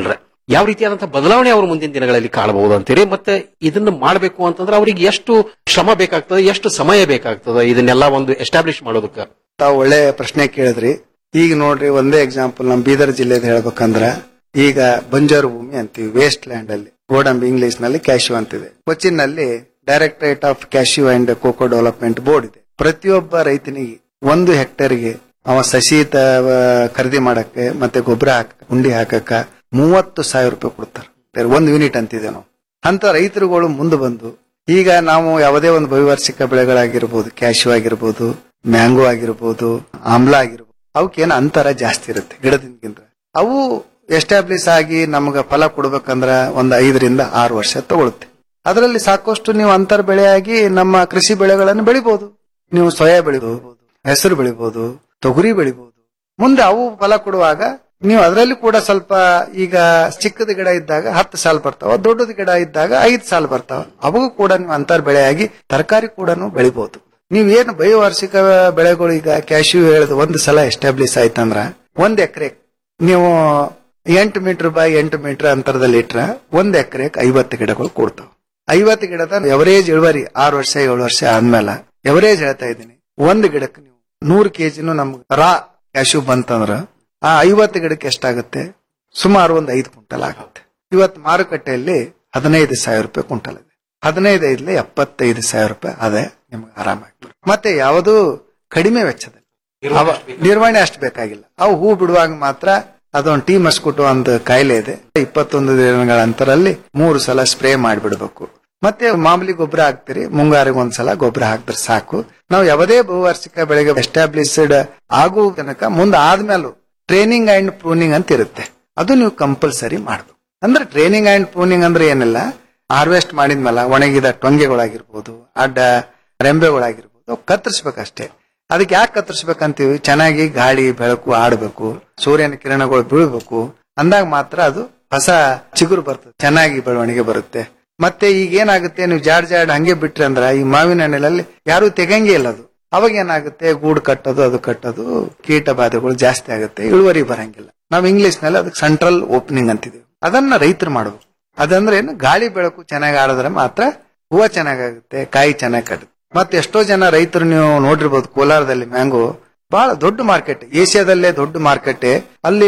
ಯಾವ ರೀತಿಯಾದಂತಹ ಬದಲಾವಣೆ ಅವರು ಮುಂದಿನ ದಿನಗಳಲ್ಲಿ ಕಾಣಬಹುದು ಅಂತೀರಿ ಮತ್ತೆ ಇದನ್ನ ಮಾಡಬೇಕು ಅಂತಂದ್ರೆ ಅವರಿಗೆ ಎಷ್ಟು ಶ್ರಮ ಬೇಕಾಗ್ತದೆ ಎಷ್ಟು ಸಮಯ ಬೇಕಾಗ್ತದೆ ಇದನ್ನೆಲ್ಲ ಒಂದು ಎಸ್ಟಾಬ್ಲಿಷ್ ಮಾಡೋದಕ್ಕೆ ತಾವು ಒಳ್ಳೆ ಪ್ರಶ್ನೆ ಕೇಳಿದ್ರಿ ಈಗ ನೋಡ್ರಿ ಒಂದೇ ಎಕ್ಸಾಂಪಲ್ ನಮ್ ಬೀದರ್ ಜಿಲ್ಲೆದ ಹೇಳ್ಬೇಕಂದ್ರ ಈಗ ಬಂಜಾರು ಭೂಮಿ ಅಂತೀವಿ ವೇಸ್ಟ್ ಲ್ಯಾಂಡ್ ಅಲ್ಲಿ ಗೋಡಂಬಿ ಇಂಗ್ಲಿಷ್ ನಲ್ಲಿ ಕ್ಯಾಶ್ಯೂ ಅಂತಿದೆ ಕೊಚ್ಚಿನ್ ನಲ್ಲಿ directorate of cashew and cocoa development board ಇದೆ ಪ್ರತಿಯೊಬ್ಬ ರೈತನಿಗೆ ಒಂದು ಹೆಕ್ಟೇರ್ಗೆ ಅವ ಸಸಿ ತ- ಖರೀದಿ ಮಾಡಕ್ಕೆ ಮತ್ತೆ ಗೊಬ್ಬರ ಹಾಕ ಉಂಡಿ ಹಾಕಕ್ಕ ಮೂವತ್ತು ಸಾವಿರ ರೂಪಾಯಿ ಕೊಡ್ತಾರೆ ಒಂದು ಯೂನಿಟ್ ಅಂತಿದೆ ನಾವು ಅಂತ ರೈತರುಗಳು ಮುಂದೆ ಬಂದು ಈಗ ನಾವು ಯಾವುದೇ ಒಂದು ಬಹುವಾರ್ಷಿಕ ಬೆಳೆಗಳಾಗಿರ್ಬೋದು ಕ್ಯಾಶ್ಯೂ ಆಗಿರ್ಬೋದು ಮ್ಯಾಂಗೋ ಆಗಿರ್ಬೋದು ಆಮ್ಲ ಆಗಿರ್ಬೋದು ಅವಕ್ಕೇನು ಅಂತರ ಜಾಸ್ತಿ ಇರುತ್ತೆ ಗಿಡದಿಂದಗಿಂತ ಅವು ಎಸ್ಟಾಬ್ಲಿಷ್ ಆಗಿ ನಮ್ಗೆ ಫಲ ಕೊಡ್ಬೇಕಂದ್ರ ಒಂದು ಐದರಿಂದ ಆರು ವರ್ಷ ತಗೊಳುತ್ತೆ ಅದರಲ್ಲಿ ಸಾಕಷ್ಟು ನೀವು ಅಂತರ ಬೆಳೆಯಾಗಿ ನಮ್ಮ ಕೃಷಿ ಬೆಳೆಗಳನ್ನು ಬೆಳಿಬಹುದು ನೀವು ಸೋಯಾ ಬೆಳಿಬಹುದು ಹೆಸರು ಬೆಳಿಬಹುದು ತೊಗರಿ ಬೆಳಿಬಹುದು ಮುಂದೆ ಅವು ಫಲ ಕೊಡುವಾಗ ನೀವು ಅದರಲ್ಲಿ ಕೂಡ ಸ್ವಲ್ಪ ಈಗ ಚಿಕ್ಕದ ಗಿಡ ಇದ್ದಾಗ ಹತ್ತು ಸಾಲ ಬರ್ತಾವ ದೊಡ್ಡದ ಗಿಡ ಇದ್ದಾಗ ಐದು ಸಾಲ ಬರ್ತಾವ ಅವು ಕೂಡ ನೀವು ಅಂತರ್ ಬೆಳೆಯಾಗಿ ತರಕಾರಿ ಕೂಡ ಬೆಳಿಬಹುದು ನೀವು ಏನು ಬಹುವಾರ್ಷಿಕ ಬೆಳೆಗಳು ಈಗ ಕ್ಯಾಶ್ಯೂ ಹೇಳಿದ ಒಂದು ಸಲ ಎಸ್ಟಾಬ್ಲಿಷ್ ಆಯ್ತಂದ್ರ ಒಂದ್ ಎಕರೆ ನೀವು ಎಂಟು ಮೀಟರ್ ಬೈ ಎಂಟು ಮೀಟರ್ ಅಂತರದಲ್ಲಿ ಇಟ್ರ ಒಂದ್ ಎಕರೆಗೆ ಐವತ್ತು ಗಿಡಗಳು ಕೊಡ್ತಾವ ಐವತ್ತು ಗಿಡದ ಎವರೇಜ್ ಇಳುವರಿ ಆರು ವರ್ಷ ಏಳು ವರ್ಷ ಆದ್ಮೇಲೆ ಎವರೇಜ್ ಹೇಳ್ತಾ ಇದ್ದೀನಿ ಒಂದು ಗಿಡಕ್ಕೆ ನೀವು ನೂರು ಕೆಜಿನೂ ನಮ್ಗೆ ರಾ ಕ್ಯಾಶ್ಯೂ ಬಂತಂದ್ರ ಆ ಐವತ್ತು ಗಿಡಕ್ಕೆ ಎಷ್ಟಾಗುತ್ತೆ ಸುಮಾರು ಒಂದು ಐದು ಕ್ವಿಂಟಲ್ ಆಗುತ್ತೆ ಇವತ್ತು ಮಾರುಕಟ್ಟೆಯಲ್ಲಿ ಹದಿನೈದು ಸಾವಿರ ರೂಪಾಯಿ ಕ್ವಿಂಟಲ್ ಇದೆ ಹದಿನೈದು ಐದ್ಲೆ ಎಪ್ಪತ್ತೈದು ಸಾವಿರ ರೂಪಾಯಿ ಅದೇ ನಿಮ್ಗೆ ಆರಾಮಾಗಿ ಬರುತ್ತೆ. ಮತ್ತೆ ಯಾವುದು ಕಡಿಮೆ ವೆಚ್ಚದಲ್ಲಿ ಅವ ನಿರ್ವಹಣೆ ಅಷ್ಟು ಬೇಕಾಗಿಲ್ಲ ಅವು ಹೂ ಬಿಡುವಾಗ ಮಾತ್ರ ಅದೊಂದು ಟೀ ಮಸ್ಕುಟು ಒಂದು ಕಾಯಿಲೆ ಇದೆ ಇಪ್ಪತ್ತೊಂದು ದಿನಗಳ ಅಂತರಲ್ಲಿ ಮೂರು ಸಲ ಸ್ಪ್ರೇ ಮಾಡಿಬಿಡ್ಬೇಕು ಮತ್ತೆ ಮಾಮೂಲಿ ಗೊಬ್ಬರ ಹಾಕ್ತಿರಿ ಮುಂಗಾರಿಗೆ ಒಂದ್ಸಲ ಗೊಬ್ಬರ ಹಾಕಿದ್ರೆ ಸಾಕು ನಾವು ಯಾವುದೇ ಬಹುವಾರ್ಷಿಕ ಬೆಳೆಗೆ ಎಸ್ಟಾಬ್ಲಿಷ್ಡ್ ಆಗುವ ತನಕ ಮುಂದೆ ಆದ್ಮೇಲೂ ಟ್ರೈನಿಂಗ್ ಅಂಡ್ ಪ್ರೂನಿಂಗ್ ಅಂತ ಇರುತ್ತೆ ಅದು ನೀವು ಕಂಪಲ್ಸರಿ ಮಾಡ್ಬೇಕು ಅಂದ್ರೆ ಟ್ರೈನಿಂಗ್ ಅಂಡ್ ಪ್ರೂನಿಂಗ್ ಅಂದ್ರೆ ಏನಿಲ್ಲ ಹಾರ್ವೆಸ್ಟ್ ಮಾಡಿದ್ಮೇಲೆ ಒಣಗಿದ ಟೊಂಗೆಗಳಾಗಿರ್ಬೋದು ಅಡ್ಡ ರೆಂಬೆಗಳಾಗಿರ್ಬೋದು ಕತ್ತರಿಸ್ಬೇಕಷ್ಟೇ ಅದಕ್ಕೆ ಯಾಕೆ ಕತ್ತರಿಸ್ಬೇಕಂತೀವಿ ಚೆನ್ನಾಗಿ ಗಾಳಿ ಬೆಳಕು ಆಡಬೇಕು ಸೂರ್ಯನ ಕಿರಣಗಳು ಬೀಳ್ಬೇಕು ಅಂದಾಗ ಮಾತ್ರ ಅದು ಹೊಸ ಚಿಗುರು ಬರ್ತದೆ ಚೆನ್ನಾಗಿ ಬೆಳವಣಿಗೆ ಬರುತ್ತೆ ಮತ್ತೆ ಈಗ ಏನಾಗುತ್ತೆ ನೀವು ಜಾಡ್ ಜಾಡ್ ಹಂಗೆ ಬಿಟ್ರಿ ಅಂದ್ರ ಈ ಮಾವಿನ ಹಣ್ಣಿನಲ್ಲಿ ಯಾರು ತೆಗಂಗೆ ಇಲ್ಲ ಅದು ಅವಾಗ ಏನಾಗುತ್ತೆ ಗೂಡು ಕಟ್ಟೋದು ಅದು ಕಟ್ಟೋದು ಕೀಟ ಬಾಧೆಗಳು ಜಾಸ್ತಿ ಆಗುತ್ತೆ ಇಳುವರಿ ಬರಂಗಿಲ್ಲ ನಾವು ಇಂಗ್ಲಿಷ್ ನಲ್ಲಿ ಅದಕ್ಕೆ ಸೆಂಟ್ರಲ್ ಓಪನಿಂಗ್ ಅಂತಿದೀವಿ ಅದನ್ನ ರೈತರು ಮಾಡಬೇಕು ಅದಂದ್ರೆ ಏನು ಗಾಳಿ ಬೆಳಕು ಚೆನ್ನಾಗಿ ಆಡಿದ್ರೆ ಮಾತ್ರ ಹೂವು ಚೆನ್ನಾಗಾಗುತ್ತೆ ಕಾಯಿ ಚೆನ್ನಾಗಿ ಕಟ್ಟುತ್ತೆ ಮತ್ತೆ ಎಷ್ಟೋ ಜನ ರೈತರು ನೀವು ನೋಡಿರ್ಬೋದು ಕೋಲಾರದಲ್ಲಿ ಮ್ಯಾಂಗೋ ಬಹಳ ದೊಡ್ಡ ಮಾರ್ಕೆಟ್ ಏಷ್ಯಾದಲ್ಲೇ ದೊಡ್ಡ ಮಾರ್ಕೆಟ್ ಅಲ್ಲಿ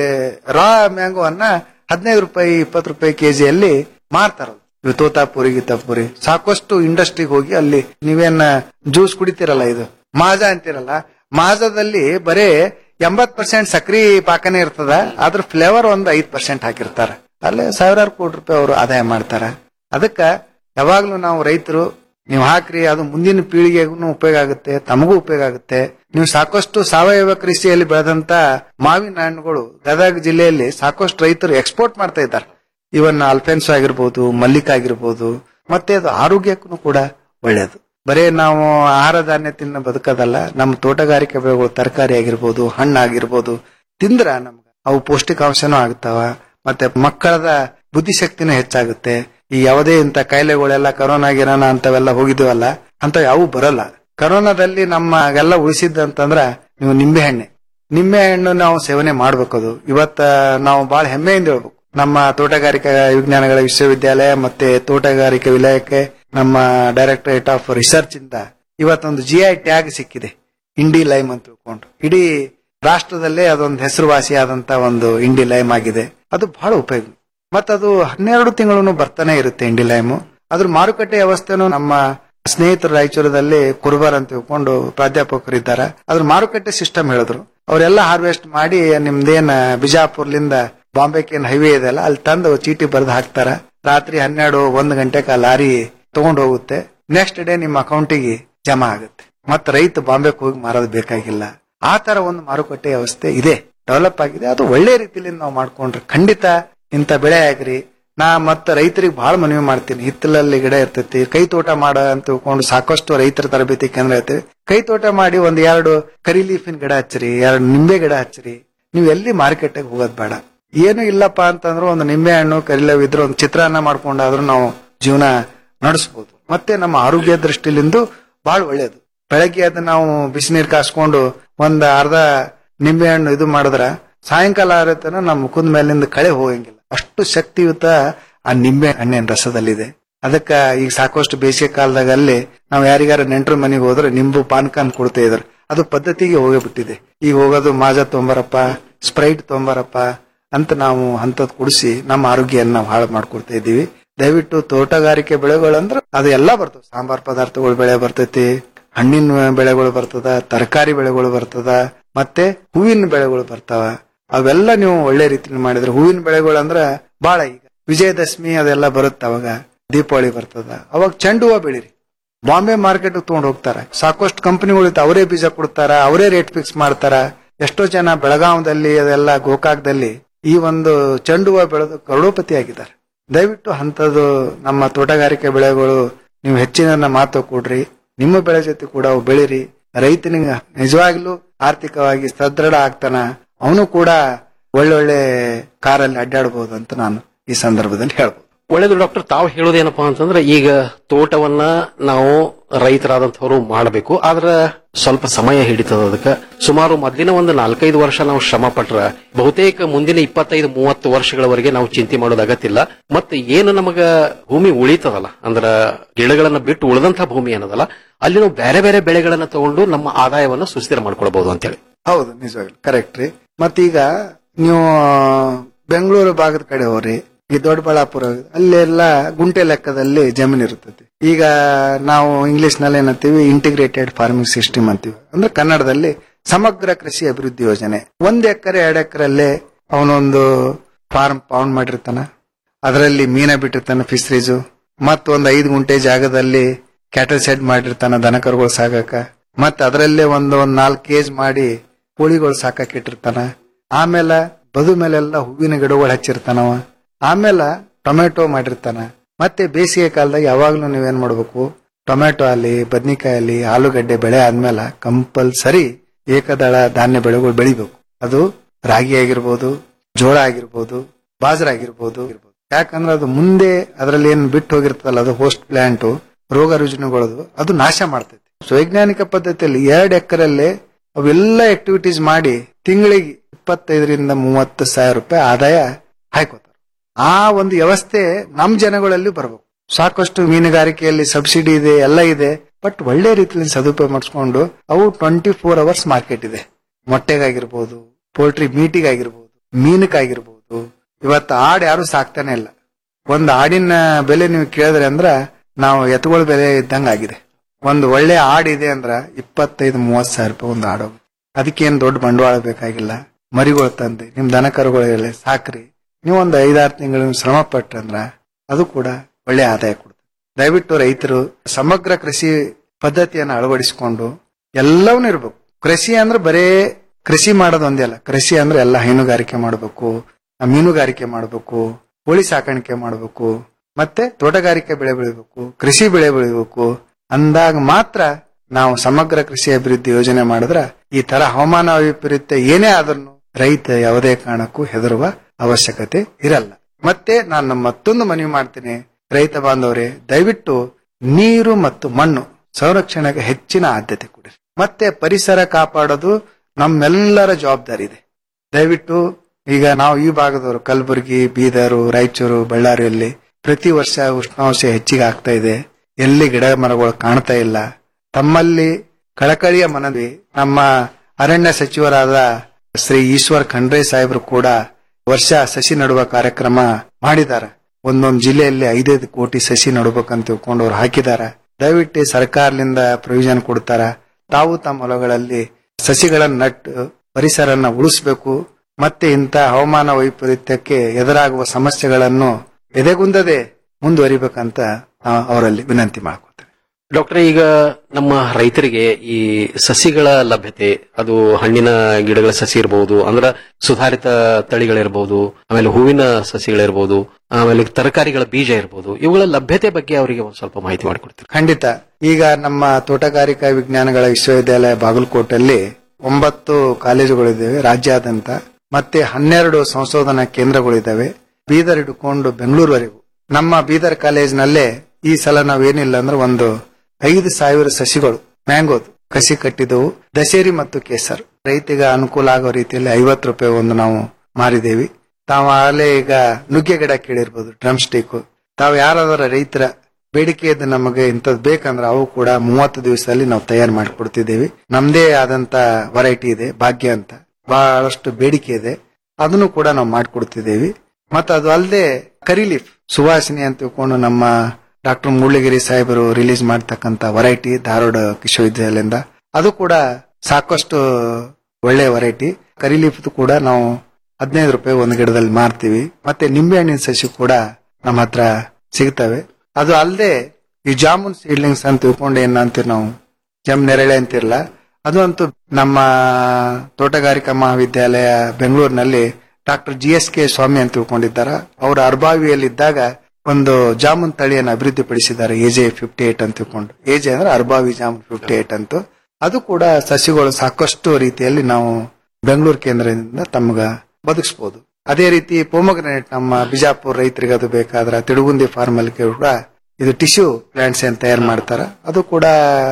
ರಾ ಮ್ಯಾಂಗೋ ಅನ್ನ ಹದಿನೈದು ರೂಪಾಯಿ ಇಪ್ಪತ್ತು ರೂಪಾಯಿ ಕೆಜಿಯಲ್ಲಿ ಮಾರ್ತಾರ ಇವು ತೋತಾಪುರಿ ಗೀತಾಪುರಿ ಸಾಕಷ್ಟು ಇಂಡಸ್ಟ್ರಿಗೆ ಹೋಗಿ ಅಲ್ಲಿ ನೀವೇನ ಜ್ಯೂಸ್ ಕುಡಿತೀರಲ್ಲ ಇದು ಮಾಜಾ ಅಂತೀರಲ್ಲ ಮಾಜಾದಲ್ಲಿ ಬರೇ ಎಂಬತ್ ಪರ್ಸೆಂಟ್ ಸಕ್ರಿ ಪಾಕನೆ ಇರ್ತದ ಅದ್ರ ಫ್ಲೇವರ್ ಒಂದು ಐದ್ ಪರ್ಸೆಂಟ್ ಹಾಕಿರ್ತಾರ ಅಲ್ಲೇ ಸಾವಿರಾರು ಕೋಟಿ ರೂಪಾಯಿ ಅವರು ಆದಾಯ ಮಾಡ್ತಾರ ಅದಕ್ಕ ಯಾವಾಗ್ಲೂ ನಾವು ರೈತರು ನೀವು ಹಾಕ್ರಿ ಅದು ಮುಂದಿನ ಪೀಳಿಗೆಗೂ ಉಪಯೋಗ ಆಗುತ್ತೆ ತಮಗೂ ಉಪಯೋಗ ಆಗುತ್ತೆ ನೀವು ಸಾಕಷ್ಟು ಸಾವಯವ ಕೃಷಿಯಲ್ಲಿ ಬೆಳೆದಂತ ಮಾವಿನ ಹಣ್ಣುಗಳು ಗದಗ ಜಿಲ್ಲೆಯಲ್ಲಿ ಸಾಕಷ್ಟು ರೈತರು ಎಕ್ಸ್ಪೋರ್ಟ್ ಮಾಡ್ತಾ ಇದ್ದಾರೆ ಇವನ್ ಅಲ್ಫೆನ್ಸ್ ಆಗಿರ್ಬೋದು ಮಲ್ಲಿಕ ಆಗಿರ್ಬೋದು ಮತ್ತೆ ಅದು ಆರೋಗ್ಯಕ್ಕೂ ಕೂಡ ಒಳ್ಳೆಯದು ಬರೇ ನಾವು ಆಹಾರ ಧಾನ್ಯ ತಿನ್ನ ಬದುಕದಲ್ಲ ನಮ್ಮ ತೋಟಗಾರಿಕೆ ಬೆಳೆಗಳು ತರಕಾರಿ ಆಗಿರ್ಬೋದು ಹಣ್ಣಾಗಿರ್ಬೋದು ತಿಂದ್ರ ನಮ್ಗೆ ಅವು ಪೌಷ್ಟಿಕಾಂಶನೂ ಆಗ್ತಾವ ಮತ್ತೆ ಮಕ್ಕಳದ ಬುದ್ಧಿಶಕ್ತಿನೂ ಹೆಚ್ಚಾಗುತ್ತೆ ಈ ಯಾವುದೇ ಇಂಥ ಕಾಯಿಲೆಗಳೆಲ್ಲ ಕರೋನಾ ಗಿರೋನಾ ಅಂತವೆಲ್ಲ ಹೋಗಿದ್ವಲ್ಲ ಅಂತ ಯಾವು ಬರಲ್ಲ ಕರೋನಾದಲ್ಲಿ ನಮ್ಮಗೆಲ್ಲ ಉಳಿಸಿದ್ದಂತಂದ್ರ ನೀವು ನಿಂಬೆ ಹಣ್ಣೆ ನಿಂಬೆ ಹಣ್ಣು ನಾವು ಸೇವನೆ ಮಾಡ್ಬೇಕದು ಇವತ್ತ ನಾವು ಬಹಳ ಹೆಮ್ಮೆಯಿಂದ ಹೇಳ್ಬೇಕು ನಮ್ಮ ತೋಟಗಾರಿಕಾ ವಿಜ್ಞಾನಗಳ ವಿಶ್ವವಿದ್ಯಾಲಯ ಮತ್ತೆ ತೋಟಗಾರಿಕೆ ವಿಲಯಕ್ಕೆ ನಮ್ಮ ಡೈರೆಕ್ಟರೇಟ್ ಆಫ್ ರಿಸರ್ಚ್ ಇಂದ ಇವತ್ತೊಂದು ಜಿ ಐ ಟ್ಯಾಗ್ ಸಿಕ್ಕಿದೆ ಇಂಡಿ ಲೈಮ್ ಅಂತ ತಿಳ್ಕೊಂಡು ಇಡೀ ರಾಷ್ಟ್ರದಲ್ಲೇ ಅದೊಂದು ಹೆಸರುವಾಸಿಯಾದಂತ ಒಂದು ಇಂಡಿ ಲೈಮ್ ಆಗಿದೆ ಅದು ಬಹಳ ಉಪಯೋಗ ಮತ್ತದು ಹನ್ನೆರಡು ತಿಂಗಳು ಬರ್ತಾನೆ ಇರುತ್ತೆ ಇಂಡಿ ಲೈಮು ಅದ್ರ ಮಾರುಕಟ್ಟೆ ವ್ಯವಸ್ಥೆನೂ ನಮ್ಮ ಸ್ನೇಹಿತರು ರಾಯಚೂರದಲ್ಲಿ ಕುರುಬರ್ ಅಂತ ತಿಳ್ಕೊಂಡು ಪ್ರಾಧ್ಯಾಪಕರು ಇದ್ದಾರೆ ಅದ್ರ ಮಾರುಕಟ್ಟೆ ಸಿಸ್ಟಮ್ ಹೇಳಿದ್ರು ಅವರೆಲ್ಲ ಹಾರ್ವೆಸ್ಟ್ ಮಾಡಿ ನಿಮ್ದೇನ್ ಬಿಜಾಪುರ್ಲಿಂದ ಬಾಂಬೆಗೆ ಏನ್ ಹೈವೇ ಇದೆಯಲ್ಲ ಅಲ್ಲಿ ತಂದು ಚೀಟಿ ಬರೆದು ಹಾಕ್ತಾರ ರಾತ್ರಿ ಹನ್ನೆರಡು ಒಂದು ಗಂಟೆಗೆ ಆ ಲಾರಿ ತಗೊಂಡು ಹೋಗುತ್ತೆ ನೆಕ್ಸ್ಟ್ ಡೇ ನಿಮ್ಮ ಅಕೌಂಟಿಗೆ ಜಮಾ ಆಗುತ್ತೆ ಮತ್ತೆ ರೈತ ಬಾಂಬೆಗೆ ಹೋಗಿ ಮಾರೋದು ಬೇಕಾಗಿಲ್ಲ ಆ ತರ ಒಂದು ಮಾರುಕಟ್ಟೆ ವ್ಯವಸ್ಥೆ ಇದೆ ಡೆವಲಪ್ ಆಗಿದೆ ಅದು ಒಳ್ಳೆ ರೀತಿಯಲ್ಲಿ ನಾವು ಮಾಡ್ಕೊಂಡ್ರೆ ಖಂಡಿತ ಇಂಥ ಬೆಳೆ ಆಗ್ರಿ ನಾ ಮತ್ತೆ ರೈತರಿಗೆ ಬಹಳ ಮನವಿ ಮಾಡ್ತೀನಿ ಹಿತ್ತಲಲ್ಲಿ ಗಿಡ ಇರ್ತೈತಿ ಕೈ ತೋಟ ಮಾಡ ಅಂತ ತಿಳ್ಕೊಂಡು ಸಾಕಷ್ಟು ರೈತರ ತರಬೇತಿ ಕೇಂದ್ರ ಇರ್ತೇವೆ ಕೈ ತೋಟ ಮಾಡಿ ಒಂದ್ ಎರಡು ಕರಿ ಲೀಫಿನ ಗಿಡ ಹಚ್ಚಿರಿ ಎರಡು ನಿಂಬೆ ಗಿಡ ಹಚ್ಚಿರಿ ನೀವು ಎಲ್ಲಿ ಮಾರ್ಕೆಟ್ಗೆ ಹೋಗೋದ್ ಬೇಡ ಏನು ಇಲ್ಲಪ್ಪ ಅಂತಂದ್ರೆ ಒಂದು ನಿಂಬೆ ಹಣ್ಣು ಕರಿಲವ್ ಇದ್ರೆ ಒಂದು ಚಿತ್ರಾನ್ನ ಮಾಡ್ಕೊಂಡಾದ್ರೂ ನಾವು ಜೀವನ ನಡೆಸಬಹುದು ಮತ್ತೆ ನಮ್ಮ ಆರೋಗ್ಯ ದೃಷ್ಟಿಲಿಂದ ಬಹಳ ಒಳ್ಳೇದು ಬೆಳಗ್ಗೆ ಅದು ನಾವು ಬಿಸಿನೀರ್ ಕಾಸ್ಕೊಂಡು ಒಂದ್ ಅರ್ಧ ನಿಂಬೆ ಹಣ್ಣು ಇದು ಮಾಡಿದ್ರ ಸಾಯಂಕಾಲ ಆರತನ ನಮ್ಮ ಮುಖದ ಮೇಲಿಂದ ಕಳೆ ಹೋಗಂಗಿಲ್ಲ ಅಷ್ಟು ಶಕ್ತಿಯುತ ಆ ನಿಂಬೆ ಹಣ್ಣಿನ ರಸದಲ್ಲಿದೆ ಅದಕ್ಕ ಈಗ ಸಾಕಷ್ಟು ಬೇಸಿಗೆ ಕಾಲದಾಗ ಅಲ್ಲಿ ನಾವು ಯಾರಿಗಾರ ನೆಂಟರ ಮನೆಗೆ ಹೋದ್ರೆ ನಿಂಬು ಪಾನ್ಕಾನ್ ಕೊಡ್ತಾ ಇದ್ರು ಅದು ಪದ್ಧತಿಗೆ ಹೋಗಿಬಿಟ್ಟಿದೆ ಈಗ ಹೋಗೋದು ಮಾಜಾ ತೊಂಬರಪ್ಪ ಸ್ಪ್ರೈಟ್ ತೊಂಬರಪ್ಪ ಅಂತ ನಾವು ಅಂತದ್ ಕುಡಿಸಿ ನಮ್ಮ ಆರೋಗ್ಯನ ನಾವು ಹಾಳು ಮಾಡ್ಕೊಳ್ತಾ ಇದ್ದೀವಿ ದಯವಿಟ್ಟು ತೋಟಗಾರಿಕೆ ಬೆಳೆಗಳಂದ್ರೆ ಅದು ಎಲ್ಲ ಬರ್ತದೆ ಸಾಂಬಾರ್ ಪದಾರ್ಥಗಳು ಬೆಳೆ ಬರ್ತೈತಿ ಹಣ್ಣಿನ ಬೆಳೆಗಳು ಬರ್ತದ ತರಕಾರಿ ಬೆಳೆಗಳು ಬರ್ತದ ಮತ್ತೆ ಹೂವಿನ ಬೆಳೆಗಳು ಬರ್ತಾವ ಅವೆಲ್ಲ ನೀವು ಒಳ್ಳೆ ರೀತಿಯಲ್ಲಿ ಮಾಡಿದ್ರೆ ಹೂವಿನ ಬೆಳೆಗಳು ಅಂದ್ರ ಬಾಳ ಈಗ ವಿಜಯದಶಮಿ ಅದೆಲ್ಲ ಬರುತ್ತೆ ಅವಾಗ ದೀಪಾವಳಿ ಬರ್ತದ ಅವಾಗ ಚೆಂಡು ಹೂವ ಬೆಳಿರಿ ಬಾಂಬೆ ಮಾರ್ಕೆಟ್ ತಗೊಂಡ್ ಹೋಗ್ತಾರ ಸಾಕಷ್ಟು ಕಂಪನಿಗಳು ಅವರೇ ಬೀಜ ಕೊಡ್ತಾರ ಅವರೇ ರೇಟ್ ಫಿಕ್ಸ್ ಮಾಡ್ತಾರ ಎಷ್ಟೋ ಜನ ಬೆಳಗಾವದಲ್ಲಿ ಅದೆಲ್ಲ ಗೋಕಾಕ್ದಲ್ಲಿ ಈ ಒಂದು ಚೆಂಡು ಹೂವ ಬೆಳೆದು ಕರೋಡೋಪತಿ ಆಗಿದ್ದಾರೆ ದಯವಿಟ್ಟು ಅಂತದ್ದು ನಮ್ಮ ತೋಟಗಾರಿಕೆ ಬೆಳೆಗಳು ನೀವು ಹೆಚ್ಚಿನ ಮಾತು ಕೊಡ್ರಿ ನಿಮ್ಮ ಬೆಳೆ ಜೊತೆ ಕೂಡ ಅವು ಬೆಳಿರಿ ರೈತನಿಗೆ ನಿಜವಾಗ್ಲೂ ಆರ್ಥಿಕವಾಗಿ ಸದೃಢ ಆಗ್ತಾನ ಅವನು ಕೂಡ ಒಳ್ಳೊಳ್ಳೆ ಕಾರಲ್ಲಿ ಅಡ್ಡಾಡಬಹುದು ಅಂತ ನಾನು ಈ ಸಂದರ್ಭದಲ್ಲಿ ಹೇಳ್ಬೋದು ಒಳ್ಳೇದು ಡಾಕ್ಟರ್ ತಾವು ಹೇಳೋದೇನಪ್ಪಾ ಅಂತಂದ್ರೆ ಈಗ ತೋಟವನ್ನ ನಾವು ರೈತರಾದಂಥವ್ರು ಮಾಡಬೇಕು ಆದ್ರೆ ಸ್ವಲ್ಪ ಸಮಯ ಹಿಡಿತದ ಅದಕ್ಕೆ ಸುಮಾರು ಮೊದಲಿನ ಒಂದು ನಾಲ್ಕೈದು ವರ್ಷ ನಾವು ಶ್ರಮ ಪಟ್ರ ಬಹುತೇಕ ಮುಂದಿನ ಇಪ್ಪತ್ತೈದು ಮೂವತ್ತು ವರ್ಷಗಳವರೆಗೆ ನಾವು ಚಿಂತೆ ಮಾಡೋದು ಅಗತ್ಯಿಲ್ಲ ಮತ್ತೆ ಏನು ನಮಗ ಭೂಮಿ ಉಳಿತದಲ್ಲ ಅಂದ್ರ ಗಿಡಗಳನ್ನ ಬಿಟ್ಟು ಉಳಿದಂತ ಭೂಮಿ ಏನದಲ್ಲ ಅಲ್ಲಿ ನಾವು ಬೇರೆ ಬೇರೆ ಬೆಳೆಗಳನ್ನ ತಗೊಂಡು ನಮ್ಮ ಆದಾಯವನ್ನು ಸುಸ್ಥಿರ ಮಾಡ್ಕೊಳ್ಬಹುದು ಅಂತೇಳಿ ಹೌದು ನಿಜವಾಗ್ಲು ಕರೆಕ್ಟ್ ರೀ ಮತ್ತೀಗ ನೀವು ಬೆಂಗಳೂರು ಭಾಗದ ಕಡೆ ಹೋಗ್ರಿ ಈ ದೊಡ್ಡಬಳ್ಳಾಪುರ ಅಲ್ಲೆಲ್ಲ ಗುಂಟೆ ಲೆಕ್ಕದಲ್ಲಿ ಜಮೀನು ಇರ್ತದೆ ಈಗ ನಾವು ಇಂಗ್ಲಿಷ್ ನಲ್ಲಿ ಏನಂತೀವಿ ಇಂಟಿಗ್ರೇಟೆಡ್ ಫಾರ್ಮಿಂಗ್ ಸಿಸ್ಟಮ್ ಅಂತೀವಿ ಅಂದ್ರೆ ಕನ್ನಡದಲ್ಲಿ ಸಮಗ್ರ ಕೃಷಿ ಅಭಿವೃದ್ಧಿ ಯೋಜನೆ ಒಂದ್ ಎಕರೆ ಎರಡು ಎಕರೆಲ್ಲೇ ಅವನೊಂದು ಫಾರ್ಮ್ ಪೌಂಡ್ ಮಾಡಿರ್ತಾನ ಅದರಲ್ಲಿ ಮೀನ ಬಿಟ್ಟಿರ್ತಾನೆ ಫಿಶರೀಸು ಮತ್ತೊಂದ್ ಐದು ಗುಂಟೆ ಜಾಗದಲ್ಲಿ ಕ್ಯಾಟಲ್ ಶೆಡ್ ಮಾಡಿರ್ತಾನ ದನಕರುಗಳು ಸಾಕಾಕ ಮತ್ ಅದರಲ್ಲೇ ಒಂದು ಒಂದ್ ನಾಲ್ಕು ಕೇಜ್ ಮಾಡಿ ಕೋಳಿಗಳು ಸಾಕಕ್ ಇಟ್ಟಿರ್ತಾನ ಆಮೇಲೆ ಬದು ಮೇಲೆಲ್ಲ ಹೂವಿನ ಗಿಡಗಳು ಹಚ್ಚಿರ್ತಾನವ ಆಮೇಲೆ ಟೊಮೆಟೊ ಮಾಡಿರ್ತಾನ ಮತ್ತೆ ಬೇಸಿಗೆ ಕಾಲದಾಗ ಯಾವಾಗ್ಲೂ ನೀವೇನ್ ಮಾಡ್ಬೇಕು ಟೊಮೆಟೊ ಅಲ್ಲಿ ಬದ್ನಿಕಾಯಿ ಅಲ್ಲಿ ಆಲೂಗಡ್ಡೆ ಬೆಳೆ ಆದ್ಮೇಲೆ ಕಂಪಲ್ಸರಿ ಏಕದಳ ಧಾನ್ಯ ಬೆಳೆಗಳು ಬೆಳಿಬೇಕು ಅದು ರಾಗಿ ಆಗಿರ್ಬೋದು ಜೋಳ ಆಗಿರ್ಬೋದು ಬಾಜ್ರ ಆಗಿರ್ಬೋದು ಯಾಕಂದ್ರೆ ಅದು ಮುಂದೆ ಅದರಲ್ಲಿ ಏನ್ ಬಿಟ್ಟು ಹೋಗಿರ್ತದಲ್ಲ ಅದು ಹೋಸ್ಟ್ ಪ್ಲಾಂಟ್ ರೋಗ ರುಜಿನಗಳದು ಅದು ನಾಶ ಮಾಡ್ತೈತಿ ಸೊ ವೈಜ್ಞಾನಿಕ ಪದ್ಧತಿಯಲ್ಲಿ ಎರಡು ಎಕರೆಲ್ಲೇ ಅವೆಲ್ಲ ಆಕ್ಟಿವಿಟೀಸ್ ಮಾಡಿ ತಿಂಗಳಿಗೆ ಇಪ್ಪತ್ತೈದರಿಂದ ಮೂವತ್ತು ಸಾವಿರ ರೂಪಾಯಿ ಆದಾಯ ಹಾಕೋತಾರೆ ಆ ಒಂದು ವ್ಯವಸ್ಥೆ ನಮ್ ಜನಗಳಲ್ಲಿ ಬರಬೇಕು ಸಾಕಷ್ಟು ಮೀನುಗಾರಿಕೆಯಲ್ಲಿ ಸಬ್ಸಿಡಿ ಇದೆ ಎಲ್ಲ ಇದೆ ಬಟ್ ಒಳ್ಳೆ ರೀತಿಯಲ್ಲಿ ಸದುಪಯೋಗ ಮಾಡಿಸ್ಕೊಂಡು ಅವು ಟ್ವೆಂಟಿ ಫೋರ್ ಅವರ್ಸ್ ಮಾರ್ಕೆಟ್ ಇದೆ ಮೊಟ್ಟೆಗಾಗಿರ್ಬೋದು ಪೋಲ್ಟ್ರಿ ಮೀಟಿಗಾಗಿರ್ಬೋದು ಮೀನಕ್ಕಾಗಿರ್ಬೋದು ಇವತ್ತು ಆಡ್ ಯಾರು ಸಾಕ್ತಾನೆ ಇಲ್ಲ ಒಂದು ಆಡಿನ ಬೆಲೆ ನೀವು ಕೇಳಿದ್ರೆ ಅಂದ್ರ ನಾವು ಎತ್ತುಗಳ ಬೆಲೆ ಇದ್ದಂಗ ಆಗಿದೆ ಒಂದು ಒಳ್ಳೆ ಆಡ್ ಇದೆ ಅಂದ್ರ ಇಪ್ಪತ್ತೈದು ಮೂವತ್ ಸಾವಿರ ರೂಪಾಯಿ ಒಂದು ಆಡು ಅದಕ್ಕೇನು ದೊಡ್ಡ ಬಂಡವಾಳ ಬೇಕಾಗಿಲ್ಲ ಮರಿಗಳು ತಂದು ನಿಮ್ ದನ ಕರುಗಳು ಸಾಕ್ರಿ ನೀವು ಒಂದು ಐದಾರು ತಿಂಗಳು ಶ್ರಮ ಪಟ್ರಂದ್ರ ಅದು ಕೂಡ ಒಳ್ಳೆ ಆದಾಯ ಕೊಡುತ್ತೆ ದಯವಿಟ್ಟು ರೈತರು ಸಮಗ್ರ ಕೃಷಿ ಪದ್ಧತಿಯನ್ನು ಅಳವಡಿಸಿಕೊಂಡು ಎಲ್ಲವನ್ನೂ ಇರ್ಬೇಕು ಕೃಷಿ ಅಂದ್ರೆ ಬರೇ ಕೃಷಿ ಮಾಡೋದು ಒಂದೇ ಅಲ್ಲ ಕೃಷಿ ಅಂದ್ರೆ ಎಲ್ಲ ಹೈನುಗಾರಿಕೆ ಮಾಡಬೇಕು ಮೀನುಗಾರಿಕೆ ಮಾಡಬೇಕು ಕೋಳಿ ಸಾಕಾಣಿಕೆ ಮಾಡಬೇಕು ಮತ್ತೆ ತೋಟಗಾರಿಕೆ ಬೆಳೆ ಬೆಳಿಬೇಕು ಕೃಷಿ ಬೆಳೆ ಬೆಳಿಬೇಕು ಅಂದಾಗ ಮಾತ್ರ ನಾವು ಸಮಗ್ರ ಕೃಷಿ ಅಭಿವೃದ್ಧಿ ಯೋಜನೆ ಮಾಡಿದ್ರ ಈ ತರ ಹವಾಮಾನ ವೈಪರೀತ್ಯ ಏನೇ ಆದ್ರೂ ರೈತ ಯಾವುದೇ ಕಾರಣಕ್ಕೂ ಹೆದರುವ ಅವಶ್ಯಕತೆ ಇರಲ್ಲ ಮತ್ತೆ ನಾನು ಮತ್ತೊಂದು ಮನವಿ ಮಾಡ್ತೀನಿ ರೈತ ಬಾಂಧವರೇ ದಯವಿಟ್ಟು ನೀರು ಮತ್ತು ಮಣ್ಣು ಸಂರಕ್ಷಣೆಗೆ ಹೆಚ್ಚಿನ ಆದ್ಯತೆ ಕೊಡಿ ಮತ್ತೆ ಪರಿಸರ ಕಾಪಾಡೋದು ನಮ್ಮೆಲ್ಲರ ಜವಾಬ್ದಾರಿ ಇದೆ ದಯವಿಟ್ಟು ಈಗ ನಾವು ಈ ಭಾಗದವರು ಕಲಬುರಗಿ ಬೀದರು ರಾಯಚೂರು ಬಳ್ಳಾರಿಯಲ್ಲಿ ಪ್ರತಿ ವರ್ಷ ಉಷ್ಣಾಂಶ ಹೆಚ್ಚಿಗೆ ಆಗ್ತಾ ಇದೆ ಎಲ್ಲಿ ಗಿಡ ಮರಗಳು ಕಾಣ್ತಾ ಇಲ್ಲ ತಮ್ಮಲ್ಲಿ ಕಳಕಳಿಯ ಮನವಿ ನಮ್ಮ ಅರಣ್ಯ ಸಚಿವರಾದ ಶ್ರೀ ಈಶ್ವರ್ ಖಂಡ್ರೆ ಸಾಹೇಬರು ಕೂಡ ವರ್ಷ ಸಸಿ ನಡುವ ಕಾರ್ಯಕ್ರಮ ಮಾಡಿದ್ದಾರೆ ಒಂದೊಂದು ಜಿಲ್ಲೆಯಲ್ಲಿ ಐದೈದು ಕೋಟಿ ಸಸಿ ನಡಬೇಕಂತ ತಿಳ್ಕೊಂಡು ಅವ್ರು ಹಾಕಿದಾರ ದಯವಿಟ್ಟು ಸರ್ಕಾರದಿಂದ ಪ್ರಯೋಜನ ಕೊಡ್ತಾರ ತಾವು ತಮ್ಮ ಹೊಲಗಳಲ್ಲಿ ಸಸಿಗಳನ್ನ ನಟ್ಟು ಪರಿಸರನ ಉಳಿಸಬೇಕು ಮತ್ತೆ ಇಂಥ ಹವಾಮಾನ ವೈಪರೀತ್ಯಕ್ಕೆ ಎದುರಾಗುವ ಸಮಸ್ಯೆಗಳನ್ನು ಎದೆಗುಂದದೆ ಮುಂದುವರಿಬೇಕಂತ ಆ- ಅವರಲ್ಲಿ ವಿನಂತಿ ಮಾಡ್ಕೊ ಡಾಕ್ಟರ್ ಈಗ ನಮ್ಮ ರೈತರಿಗೆ ಈ ಸಸಿಗಳ ಲಭ್ಯತೆ ಅದು ಹಣ್ಣಿನ ಗಿಡಗಳ ಸಸಿ ಇರಬಹುದು ಅಂದ್ರ ಸುಧಾರಿತ ತಳಿಗಳಿರ್ಬಹುದು ಆಮೇಲೆ ಹೂವಿನ ಸಸಿಗಳಿರ್ಬಹುದು ಆಮೇಲೆ ತರಕಾರಿಗಳ ಬೀಜ ಇರಬಹುದು ಇವುಗಳ ಲಭ್ಯತೆ ಬಗ್ಗೆ ಅವರಿಗೆ ಒಂದು ಸ್ವಲ್ಪ ಮಾಹಿತಿ ಮಾಡಿಕೊಡ್ತೀರಿ ಖಂಡಿತ ಈಗ ನಮ್ಮ ತೋಟಗಾರಿಕಾ ವಿಜ್ಞಾನಗಳ ವಿಶ್ವವಿದ್ಯಾಲಯ ಬಾಗಲಕೋಟಲ್ಲಿ ಒಂಬತ್ತು ಕಾಲೇಜುಗಳಿದ್ದಾವೆ ರಾಜ್ಯಾದ್ಯಂತ ಮತ್ತೆ ಹನ್ನೆರಡು ಸಂಶೋಧನಾ ಕೇಂದ್ರಗಳಿದ್ದಾವೆ ಬೀದರ್ ಹಿಡ್ಕೊಂಡು ಬೆಂಗಳೂರುವರೆಗೂ ನಮ್ಮ ಬೀದರ್ ಕಾಲೇಜಿನಲ್ಲೇ ಈ ಸಲ ನಾವೇನಿಲ್ಲ ಅಂದ್ರೆ ಒಂದು ಐದು ಸಾವಿರ ಸಸಿಗಳು ಮ್ಯಾಂಗೋದು ಕಸಿ ಕಟ್ಟಿದವು ದಶೇರಿ ಮತ್ತು ಕೇಸರ್ ರೈತಿಗೆ ಅನುಕೂಲ ಆಗೋ ರೀತಿಯಲ್ಲಿ ಐವತ್ತು ರೂಪಾಯಿ ಒಂದು ನಾವು ಮಾರಿದೇವಿ ತಾವು ಆಗಲೇ ಈಗ ನುಗ್ಗೆ ಗಿಡ ಕೇಳಿರ್ಬೋದು ಡ್ರಮ್ ಸ್ಟಿಕ್ ತಾವು ಯಾರಾದರ ರೈತರ ಬೇಡಿಕೆ ಇದ್ದು ನಮಗೆ ಇಂಥದ್ದು ಬೇಕಂದ್ರೆ ಅವು ಕೂಡ ಮೂವತ್ತು ದಿವಸದಲ್ಲಿ ನಾವು ತಯಾರು ಮಾಡಿಕೊಡ್ತಿದ್ದೀವಿ ನಮ್ದೇ ಆದಂತ ವೆರೈಟಿ ಇದೆ ಭಾಗ್ಯ ಅಂತ ಬಹಳಷ್ಟು ಬೇಡಿಕೆ ಇದೆ ಅದನ್ನು ಕೂಡ ನಾವು ಮಾಡಿಕೊಡ್ತಿದ್ದೀವಿ ಮತ್ತೆ ಅದು ಅಲ್ಲದೆ ಕರಿಲೀಫ್ ಸುವಾಸಿನಿ ಅಂತ ತಿಳ್ಕೊಂಡು ನಮ್ಮ ಡಾಕ್ಟರ್ ಮುಳ್ಳಿಗಿರಿ ಸಾಹೇಬರು ರಿಲೀಸ್ ಮಾಡ್ತಕ್ಕಂತ ವೆರೈಟಿ ಧಾರವಾಡ ವಿಶ್ವವಿದ್ಯಾಲಯದಿಂದ ಅದು ಕೂಡ ಸಾಕಷ್ಟು ಒಳ್ಳೆ ವೆರೈಟಿ ಕರಿಲೀಫ್ ಕೂಡ ನಾವು ಹದಿನೈದು ರೂಪಾಯಿ ಒಂದು ಗಿಡದಲ್ಲಿ ಮಾರ್ತೀವಿ ಮತ್ತೆ ನಿಂಬೆ ಹಣ್ಣಿನ ಸಸಿ ಕೂಡ ನಮ್ಮ ಹತ್ರ ಸಿಗ್ತವೆ ಅದು ಅಲ್ಲದೆ ಈ ಜಾಮೂನ್ ಸೀಡ್ಲಿಂಗ್ಸ್ ಅಂತ ತಿಳ್ಕೊಂಡು ಏನ್ ಅಂತೀವಿ ನಾವು ಜಮ್ ನೆರಳೆ ಅಂತಿರಲ್ಲ ಅದು ಅಂತೂ ನಮ್ಮ ತೋಟಗಾರಿಕಾ ಮಹಾವಿದ್ಯಾಲಯ ಬೆಂಗಳೂರಿನಲ್ಲಿ doctor G S K Swamy ಅಂತ ತಿಳ್ಕೊಂಡಿದ್ದಾರೆ ಅವರು ಅರ್ಬಾವಿಯಲ್ಲಿದ್ದಾಗ ಒಂದು ಜಾಮೂನ್ ತಳಿಯನ್ನು ಅಭಿವೃದ್ಧಿಪಡಿಸಿದ್ದಾರೆ ಎಜೆ ಫಿಫ್ಟಿ ಏಟ್ ಅಂತ ತಿಳ್ಕೊಂಡು ಎಜೆ ಅಂದ್ರೆ ಅರ್ಬಾವಿ ಜಾಮೂನ್ ಫಿಫ್ಟಿ ಏಟ್ ಅಂತ ಅದು ಕೂಡ ಸಸಿಗಳು ಸಾಕಷ್ಟು ರೀತಿಯಲ್ಲಿ ನಾವು ಬೆಂಗಳೂರು ಕೇಂದ್ರದಿಂದ ತಮ್ಗ ಬದುಕಿಸಬಹುದು ಅದೇ ರೀತಿ ಪೋಮಗ್ರನೇಟ್ ನಮ್ಮ ಬಿಜಾಪುರ ರೈತರಿಗೆ ಅದು ಬೇಕಾದ್ರೆ ತಿಡುಗುಂದಿ ಫಾರ್ಮ್ ಅಲ್ಲಿ ಕೂಡ ಇದು ಟಿಶ್ಯೂ ಪ್ಲಾಂಟ್ಸ್ ಏನ್ ತಯಾರು ಮಾಡ್ತಾರ ಅದು ಕೂಡ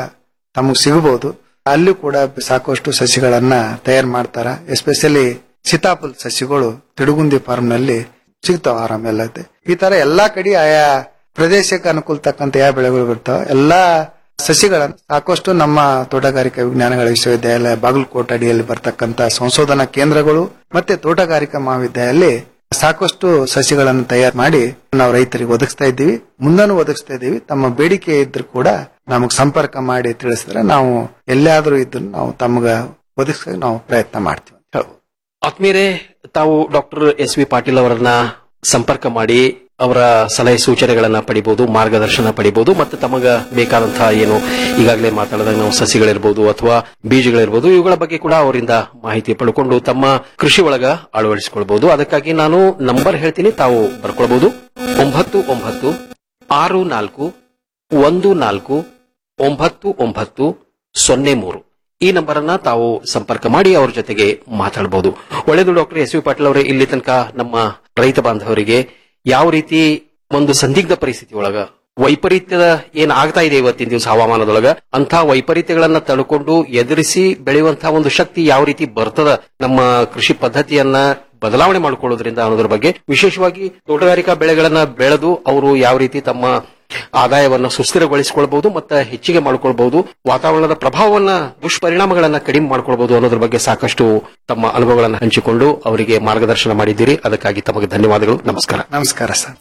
ತಮಗೆ ಸಿಗಬಹುದು ಅಲ್ಲೂ ಕೂಡ ಸಾಕಷ್ಟು ಸಸಿಗಳನ್ನ ತಯಾರು ಮಾಡ್ತಾರ ಎಸ್ಪೆಷಲಿ ಸೀತಾಫಲ ಸಸಿಗಳು ತಿಡುಗುಂದಿ ಫಾರ್ಮ್ ನಲ್ಲಿ ಸಿಗ್ತಾವ ಆರಾಮೆಲ್ಲ ಈ ತರ ಎಲ್ಲಾ ಕಡೆ ಆಯಾ ಪ್ರದೇಶಕ್ಕೆ ಅನುಕೂಲ ತಕ್ಕಂತ ಯಾವ ಬೆಳೆಗಳು ಬರ್ತಾವ ಎಲ್ಲಾ ಸಸಿಗಳನ್ನು ಸಾಕಷ್ಟು ನಮ್ಮ ತೋಟಗಾರಿಕಾ ವಿಜ್ಞಾನಗಳ ವಿಶ್ವವಿದ್ಯಾಲಯ ಬಾಗಲಕೋಟೆ ಅಡಿಯಲ್ಲಿ ಬರ್ತಕ್ಕಂತ ಸಂಶೋಧನಾ ಕೇಂದ್ರಗಳು ಮತ್ತೆ ತೋಟಗಾರಿಕಾ ಮಹಾವಿದ್ಯಾಲಯಲ್ಲಿ ಸಾಕಷ್ಟು ಸಸಿಗಳನ್ನು ತಯಾರು ಮಾಡಿ ನಾವು ರೈತರಿಗೆ ಒದಗಿಸ್ತಾ ಇದ್ದೀವಿ ಮುಂದೂ ಒದಗಿಸ್ತಾ ಇದ್ದೀವಿ ತಮ್ಮ ಬೇಡಿಕೆ ಇದ್ರು ಕೂಡ ನಮಗ್ ಸಂಪರ್ಕ ಮಾಡಿ ತಿಳಿಸಿದ್ರೆ ನಾವು ಎಲ್ಲಾದ್ರೂ ಇದ್ದು ನಾವು ತಮ್ಗ ಒದಗಿಸ ನಾವು ಪ್ರಯತ್ನ ಮಾಡ್ತೀವಿ ಅಂತ ಹೇಳ್ಬೋದು ಆತ್ಮೀಯರೇ ತಾವು ಡಾಕ್ಟರ್ ಎಸ್ ವಿ ಪಾಟೀಲ್ ಅವರನ್ನ ಸಂಪರ್ಕ ಮಾಡಿ ಅವರ ಸಲಹೆ ಸೂಚನೆಗಳನ್ನ ಪಡಿಬಹುದು ಮಾರ್ಗದರ್ಶನ ಪಡಿಬಹುದು ಮತ್ತು ತಮಗ ಬೇಕಾದಂತಹ ಏನು ಈಗಾಗಲೇ ಮಾತಾಡಿದಾಗ ನಾವು ಸಸಿಗಳಿರ್ಬೋದು ಅಥವಾ ಬೀಜಗಳಿರ್ಬೋದು ಇವುಗಳ ಬಗ್ಗೆ ಕೂಡ ಅವರಿಂದ ಮಾಹಿತಿ ಪಡ್ಕೊಂಡು ತಮ್ಮ ಕೃಷಿ ಒಳಗ ಅಳವಡಿಸಿಕೊಳ್ಬಹುದು ಅದಕ್ಕಾಗಿ ನಾನು ನಂಬರ್ ಹೇಳ್ತೀನಿ ತಾವು ಬರ್ಕೊಳ್ಬಹುದು ಒಂಬತ್ತು ಒಂಬತ್ತು ಆರು ನಾಲ್ಕು ಒಂದು ನಾಲ್ಕು ಒಂಬತ್ತು ಒಂಬತ್ತು ಸೊನ್ನೆ ಮೂರು ಈ ನಂಬರ್ ಅನ್ನ ತಾವು ಸಂಪರ್ಕ ಮಾಡಿ ಅವ್ರ ಜೊತೆಗೆ ಮಾತಾಡಬಹುದು ಒಳ್ಳೆಯದು ಡಾಕ್ಟರ್ ಎಸ್ ವಿ ಪಾಟೀಲ್ ಅವರೇ ಇಲ್ಲಿ ತನಕ ನಮ್ಮ ರೈತ ಬಾಂಧವರಿಗೆ ಯಾವ ರೀತಿ ಒಂದು ಸಂದಿಗ್ಧ ಪರಿಸ್ಥಿತಿ ಒಳಗ ವೈಪರೀತ್ಯದ ಏನ್ ಆಗ್ತಾ ಇದೆ ಇವತ್ತಿನ ದಿವಸ ಹವಾಮಾನದೊಳಗ ಅಂತ ವೈಪರೀತ್ಯಗಳನ್ನ ತಡ್ಕೊಂಡು ಎದುರಿಸಿ ಬೆಳೆಯುವಂತಹ ಒಂದು ಶಕ್ತಿ ಯಾವ ರೀತಿ ಬರ್ತದ ನಮ್ಮ ಕೃಷಿ ಪದ್ಧತಿಯನ್ನ ಬದಲಾವಣೆ ಮಾಡಿಕೊಳ್ಳೋದ್ರಿಂದ ಅನ್ನೋದ್ರ ಬಗ್ಗೆ ವಿಶೇಷವಾಗಿ ತೋಟಗಾರಿಕಾ ಬೆಳೆಗಳನ್ನ ಬೆಳೆದು ಅವರು ಯಾವ ರೀತಿ ತಮ್ಮ ಆದಾಯವನ್ನ ಸುಸ್ಥಿರಗೊಳಿಸಿಕೊಳ್ಬಹುದು ಮತ್ತೆ ಹೆಚ್ಚಿಗೆ ಮಾಡಿಕೊಳ್ಬಹುದು ವಾತಾವರಣದ ಪ್ರಭಾವವನ್ನ ದುಷ್ಪರಿಣಾಮಗಳನ್ನ ಕಡಿಮೆ ಮಾಡಿಕೊಳ್ಬಹುದು ಅನ್ನೋದ್ರ ಬಗ್ಗೆ ಸಾಕಷ್ಟು ತಮ್ಮ ಅನುಭವಗಳನ್ನು ಹಂಚಿಕೊಂಡು ಅವರಿಗೆ ಮಾರ್ಗದರ್ಶನ ಮಾಡಿದ್ದೀರಿ ಅದಕ್ಕಾಗಿ ತಮಗೆ ಧನ್ಯವಾದಗಳು ನಮಸ್ಕಾರ ನಮಸ್ಕಾರ ಸರ್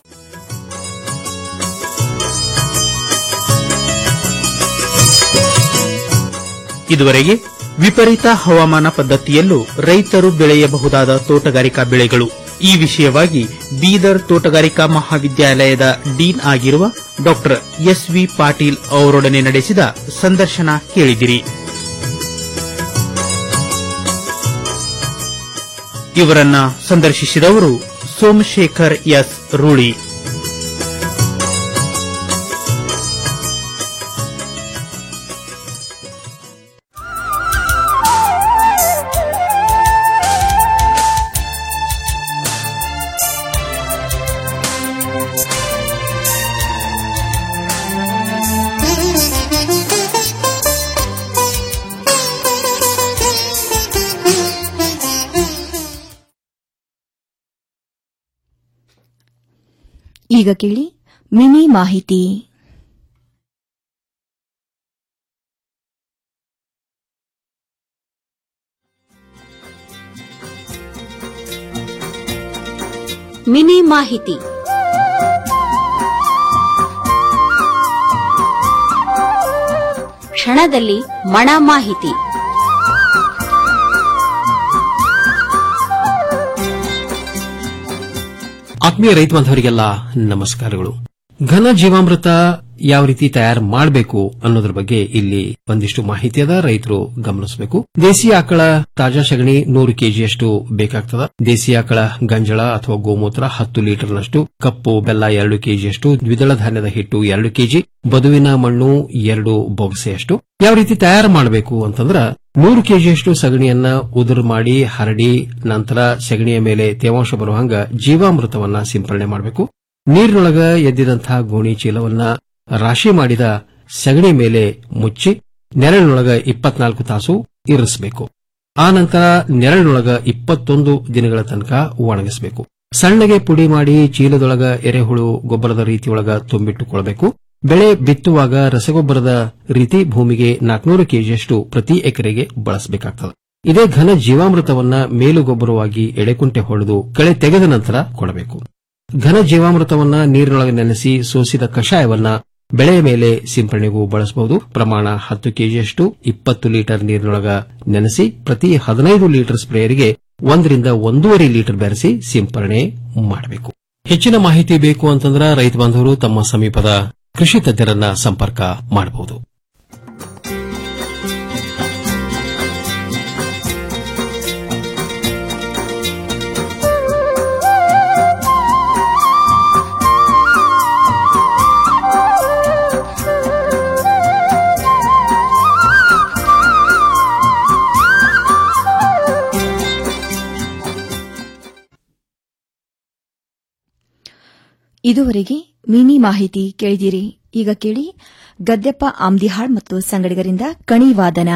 ಇದುವರೆಗೆ ವಿಪರೀತ ಹವಾಮಾನ ಪದ್ಧತಿಯಲ್ಲೂ ರೈತರು ಬೆಳೆಯಬಹುದಾದ ತೋಟಗಾರಿಕಾ ಬೆಳೆಗಳು ಈ ವಿಷಯವಾಗಿ ಬೀದರ್ ತೋಟಗಾರಿಕಾ ಮಹಾವಿದ್ಯಾಲಯದ ಡೀನ್ ಆಗಿರುವ ಡಾ ಎಸ್ ವಿ ಪಾಟೀಲ್ ಅವರೊಡನೆ ನಡೆಸಿದ ಸಂದರ್ಶನ ಕೇಳಿದಿರಿ ಇವರನ್ನ ಸಂದರ್ಶಿಸಿದವರು ಸೋಮಶೇಖರ್ ಎಸ್ ರೂಳಿ ಈಗ ಕೇಳಿ ಮಿನಿ ಮಾಹಿತಿ ಮಿನಿ ಮಾಹಿತಿ ಕ್ಷಣದಲ್ಲಿ ಮಣ ಮಾಹಿತಿ ಆತ್ಮೀಯ ರೈತ ಬಾಂಧವರಿಗೆಲ್ಲ ನಮಸ್ಕಾರಗಳು ಘನ ಜೀವಾಮೃತ ಯಾವ ರೀತಿ ತಯಾರು ಮಾಡಬೇಕು ಅನ್ನೋದ್ರ ಬಗ್ಗೆ ಇಲ್ಲಿ ಒಂದಿಷ್ಟು ಮಾಹಿತಿ ಅದ ರೈತರು ಗಮನಿಸಬೇಕು ದೇಸಿ ಆಕಳ ತಾಜಾ ಸಗಣಿ ನೂರು ಕೆಜಿಯಷ್ಟು ಬೇಕಾಗ್ತದ ದೇಸಿ ಆಕಳ ಗಂಜಳ ಅಥವಾ ಗೋಮೂತ್ರ ಹತ್ತು ಲೀಟರ್ನಷ್ಟು ಕಪ್ಪು ಬೆಲ್ಲ ಎರಡು ಕೆಜಿಯಷ್ಟು ದ್ವಿದಳ ಧಾನ್ಯದ ಹಿಟ್ಟು ಎರಡು ಕೆಜಿ ಬದುವಿನ ಮಣ್ಣು ಎರಡು ಬೊಗಸೆಯಷ್ಟು ಯಾವ ರೀತಿ ತಯಾರು ಮಾಡಬೇಕು ಅಂತಂದ್ರ ನೂರು ಕೆಜಿಯಷ್ಟು ಸಗಣಿಯನ್ನ ಉದುರು ಮಾಡಿ ಹರಡಿ ನಂತರ ಸಗಣಿಯ ಮೇಲೆ ತೇವಾಂಶ ಬರುವಂಗ ಜೀವಾಮೃತವನ್ನ ಸಿಂಪರಣೆ ಮಾಡಬೇಕು ನೀರಿನೊಳಗ ಎದ್ದಿದಂತಹ ಗೋಣಿ ಚೀಲವನ್ನ ರಾಶಿ ಮಾಡಿದ ಸಗಣಿ ಮೇಲೆ ಮುಚ್ಚಿ ನೆರಳಿನೊಳಗ ಇಪ್ಪತ್ನಾಲ್ಕು ತಾಸು ಇರಿಸಬೇಕು ಆ ನಂತರ ನೆರಳಿನೊಳಗ ಇಪ್ಪತ್ತೊಂದು ದಿನಗಳ ತನಕ ಒಣಗಿಸಬೇಕು ಸಣ್ಣಗೆ ಪುಡಿ ಮಾಡಿ ಚೀಲದೊಳಗ ಎರೆಹುಳು ಗೊಬ್ಬರದ ರೀತಿಯೊಳಗ ತುಂಬಿಟ್ಟುಕೊಳ್ಳಬೇಕು ಬೆಳೆ ಬಿತ್ತುವಾಗ ರಸಗೊಬ್ಬರದ ರೀತಿ ಭೂಮಿಗೆ ನಾಲ್ಕನೂರು ಕೆಜಿಯಷ್ಟು ಪ್ರತಿ ಎಕರೆಗೆ ಬಳಸಬೇಕಾಗ್ತದೆ ಇದೇ ಘನ ಜೀವಾಮೃತವನ್ನ ಮೇಲು ಗೊಬ್ಬರವಾಗಿ ಎಡೆಕುಂಟೆ ಹೊಡೆದು ಕಳೆ ತೆಗೆದ ನಂತರ ಕೊಡಬೇಕು ಘನ ಜೀವಾಮೃತವನ್ನ ನೀರಿನೊಳಗೆ ನೆನೆಸಿ ಸೋಸಿದ ಕಷಾಯವನ್ನ ಬೆಳೆಯ ಮೇಲೆ ಸಿಂಪರಣೆಗೂ ಬಳಸಬಹುದು ಪ್ರಮಾಣ ಹತ್ತು ಕೆಜಿಯಷ್ಟು ಇಪ್ಪತ್ತು ಲೀಟರ್ ನೀರಿನೊಳಗ ನೆನೆಸಿ ಪ್ರತಿ ಹದಿನೈದು ಲೀಟರ್ ಸ್ಪ್ರೇಯರಿಗೆ ಒಂದರಿಂದ ಒಂದೂವರೆ ಲೀಟರ್ ಬೆರೆಸಿ ಸಿಂಪರಣೆ ಮಾಡಬೇಕು ಹೆಚ್ಚಿನ ಮಾಹಿತಿ ಬೇಕು ಅಂತಂದ್ರೆ ರೈತ ಬಾಂಧವರು ತಮ್ಮ ಸಮೀಪದ ಕೃಷಿ ತಜ್ಞರನ್ನ ಸಂಪರ್ಕ ಮಾಡಬಹುದು ಇದುವರೆಗೆ ಮಿನಿ ಮಾಹಿತಿ ಕೇಳಿದಿರಿ ಈಗ ಕೇಳಿ ಗದ್ದೆಪ್ಪ ಆಮ್ದಿಹಾಳ್ ಮತ್ತು ಸಂಗಡಿಗರಿಂದ ಕಣಿವಾದನ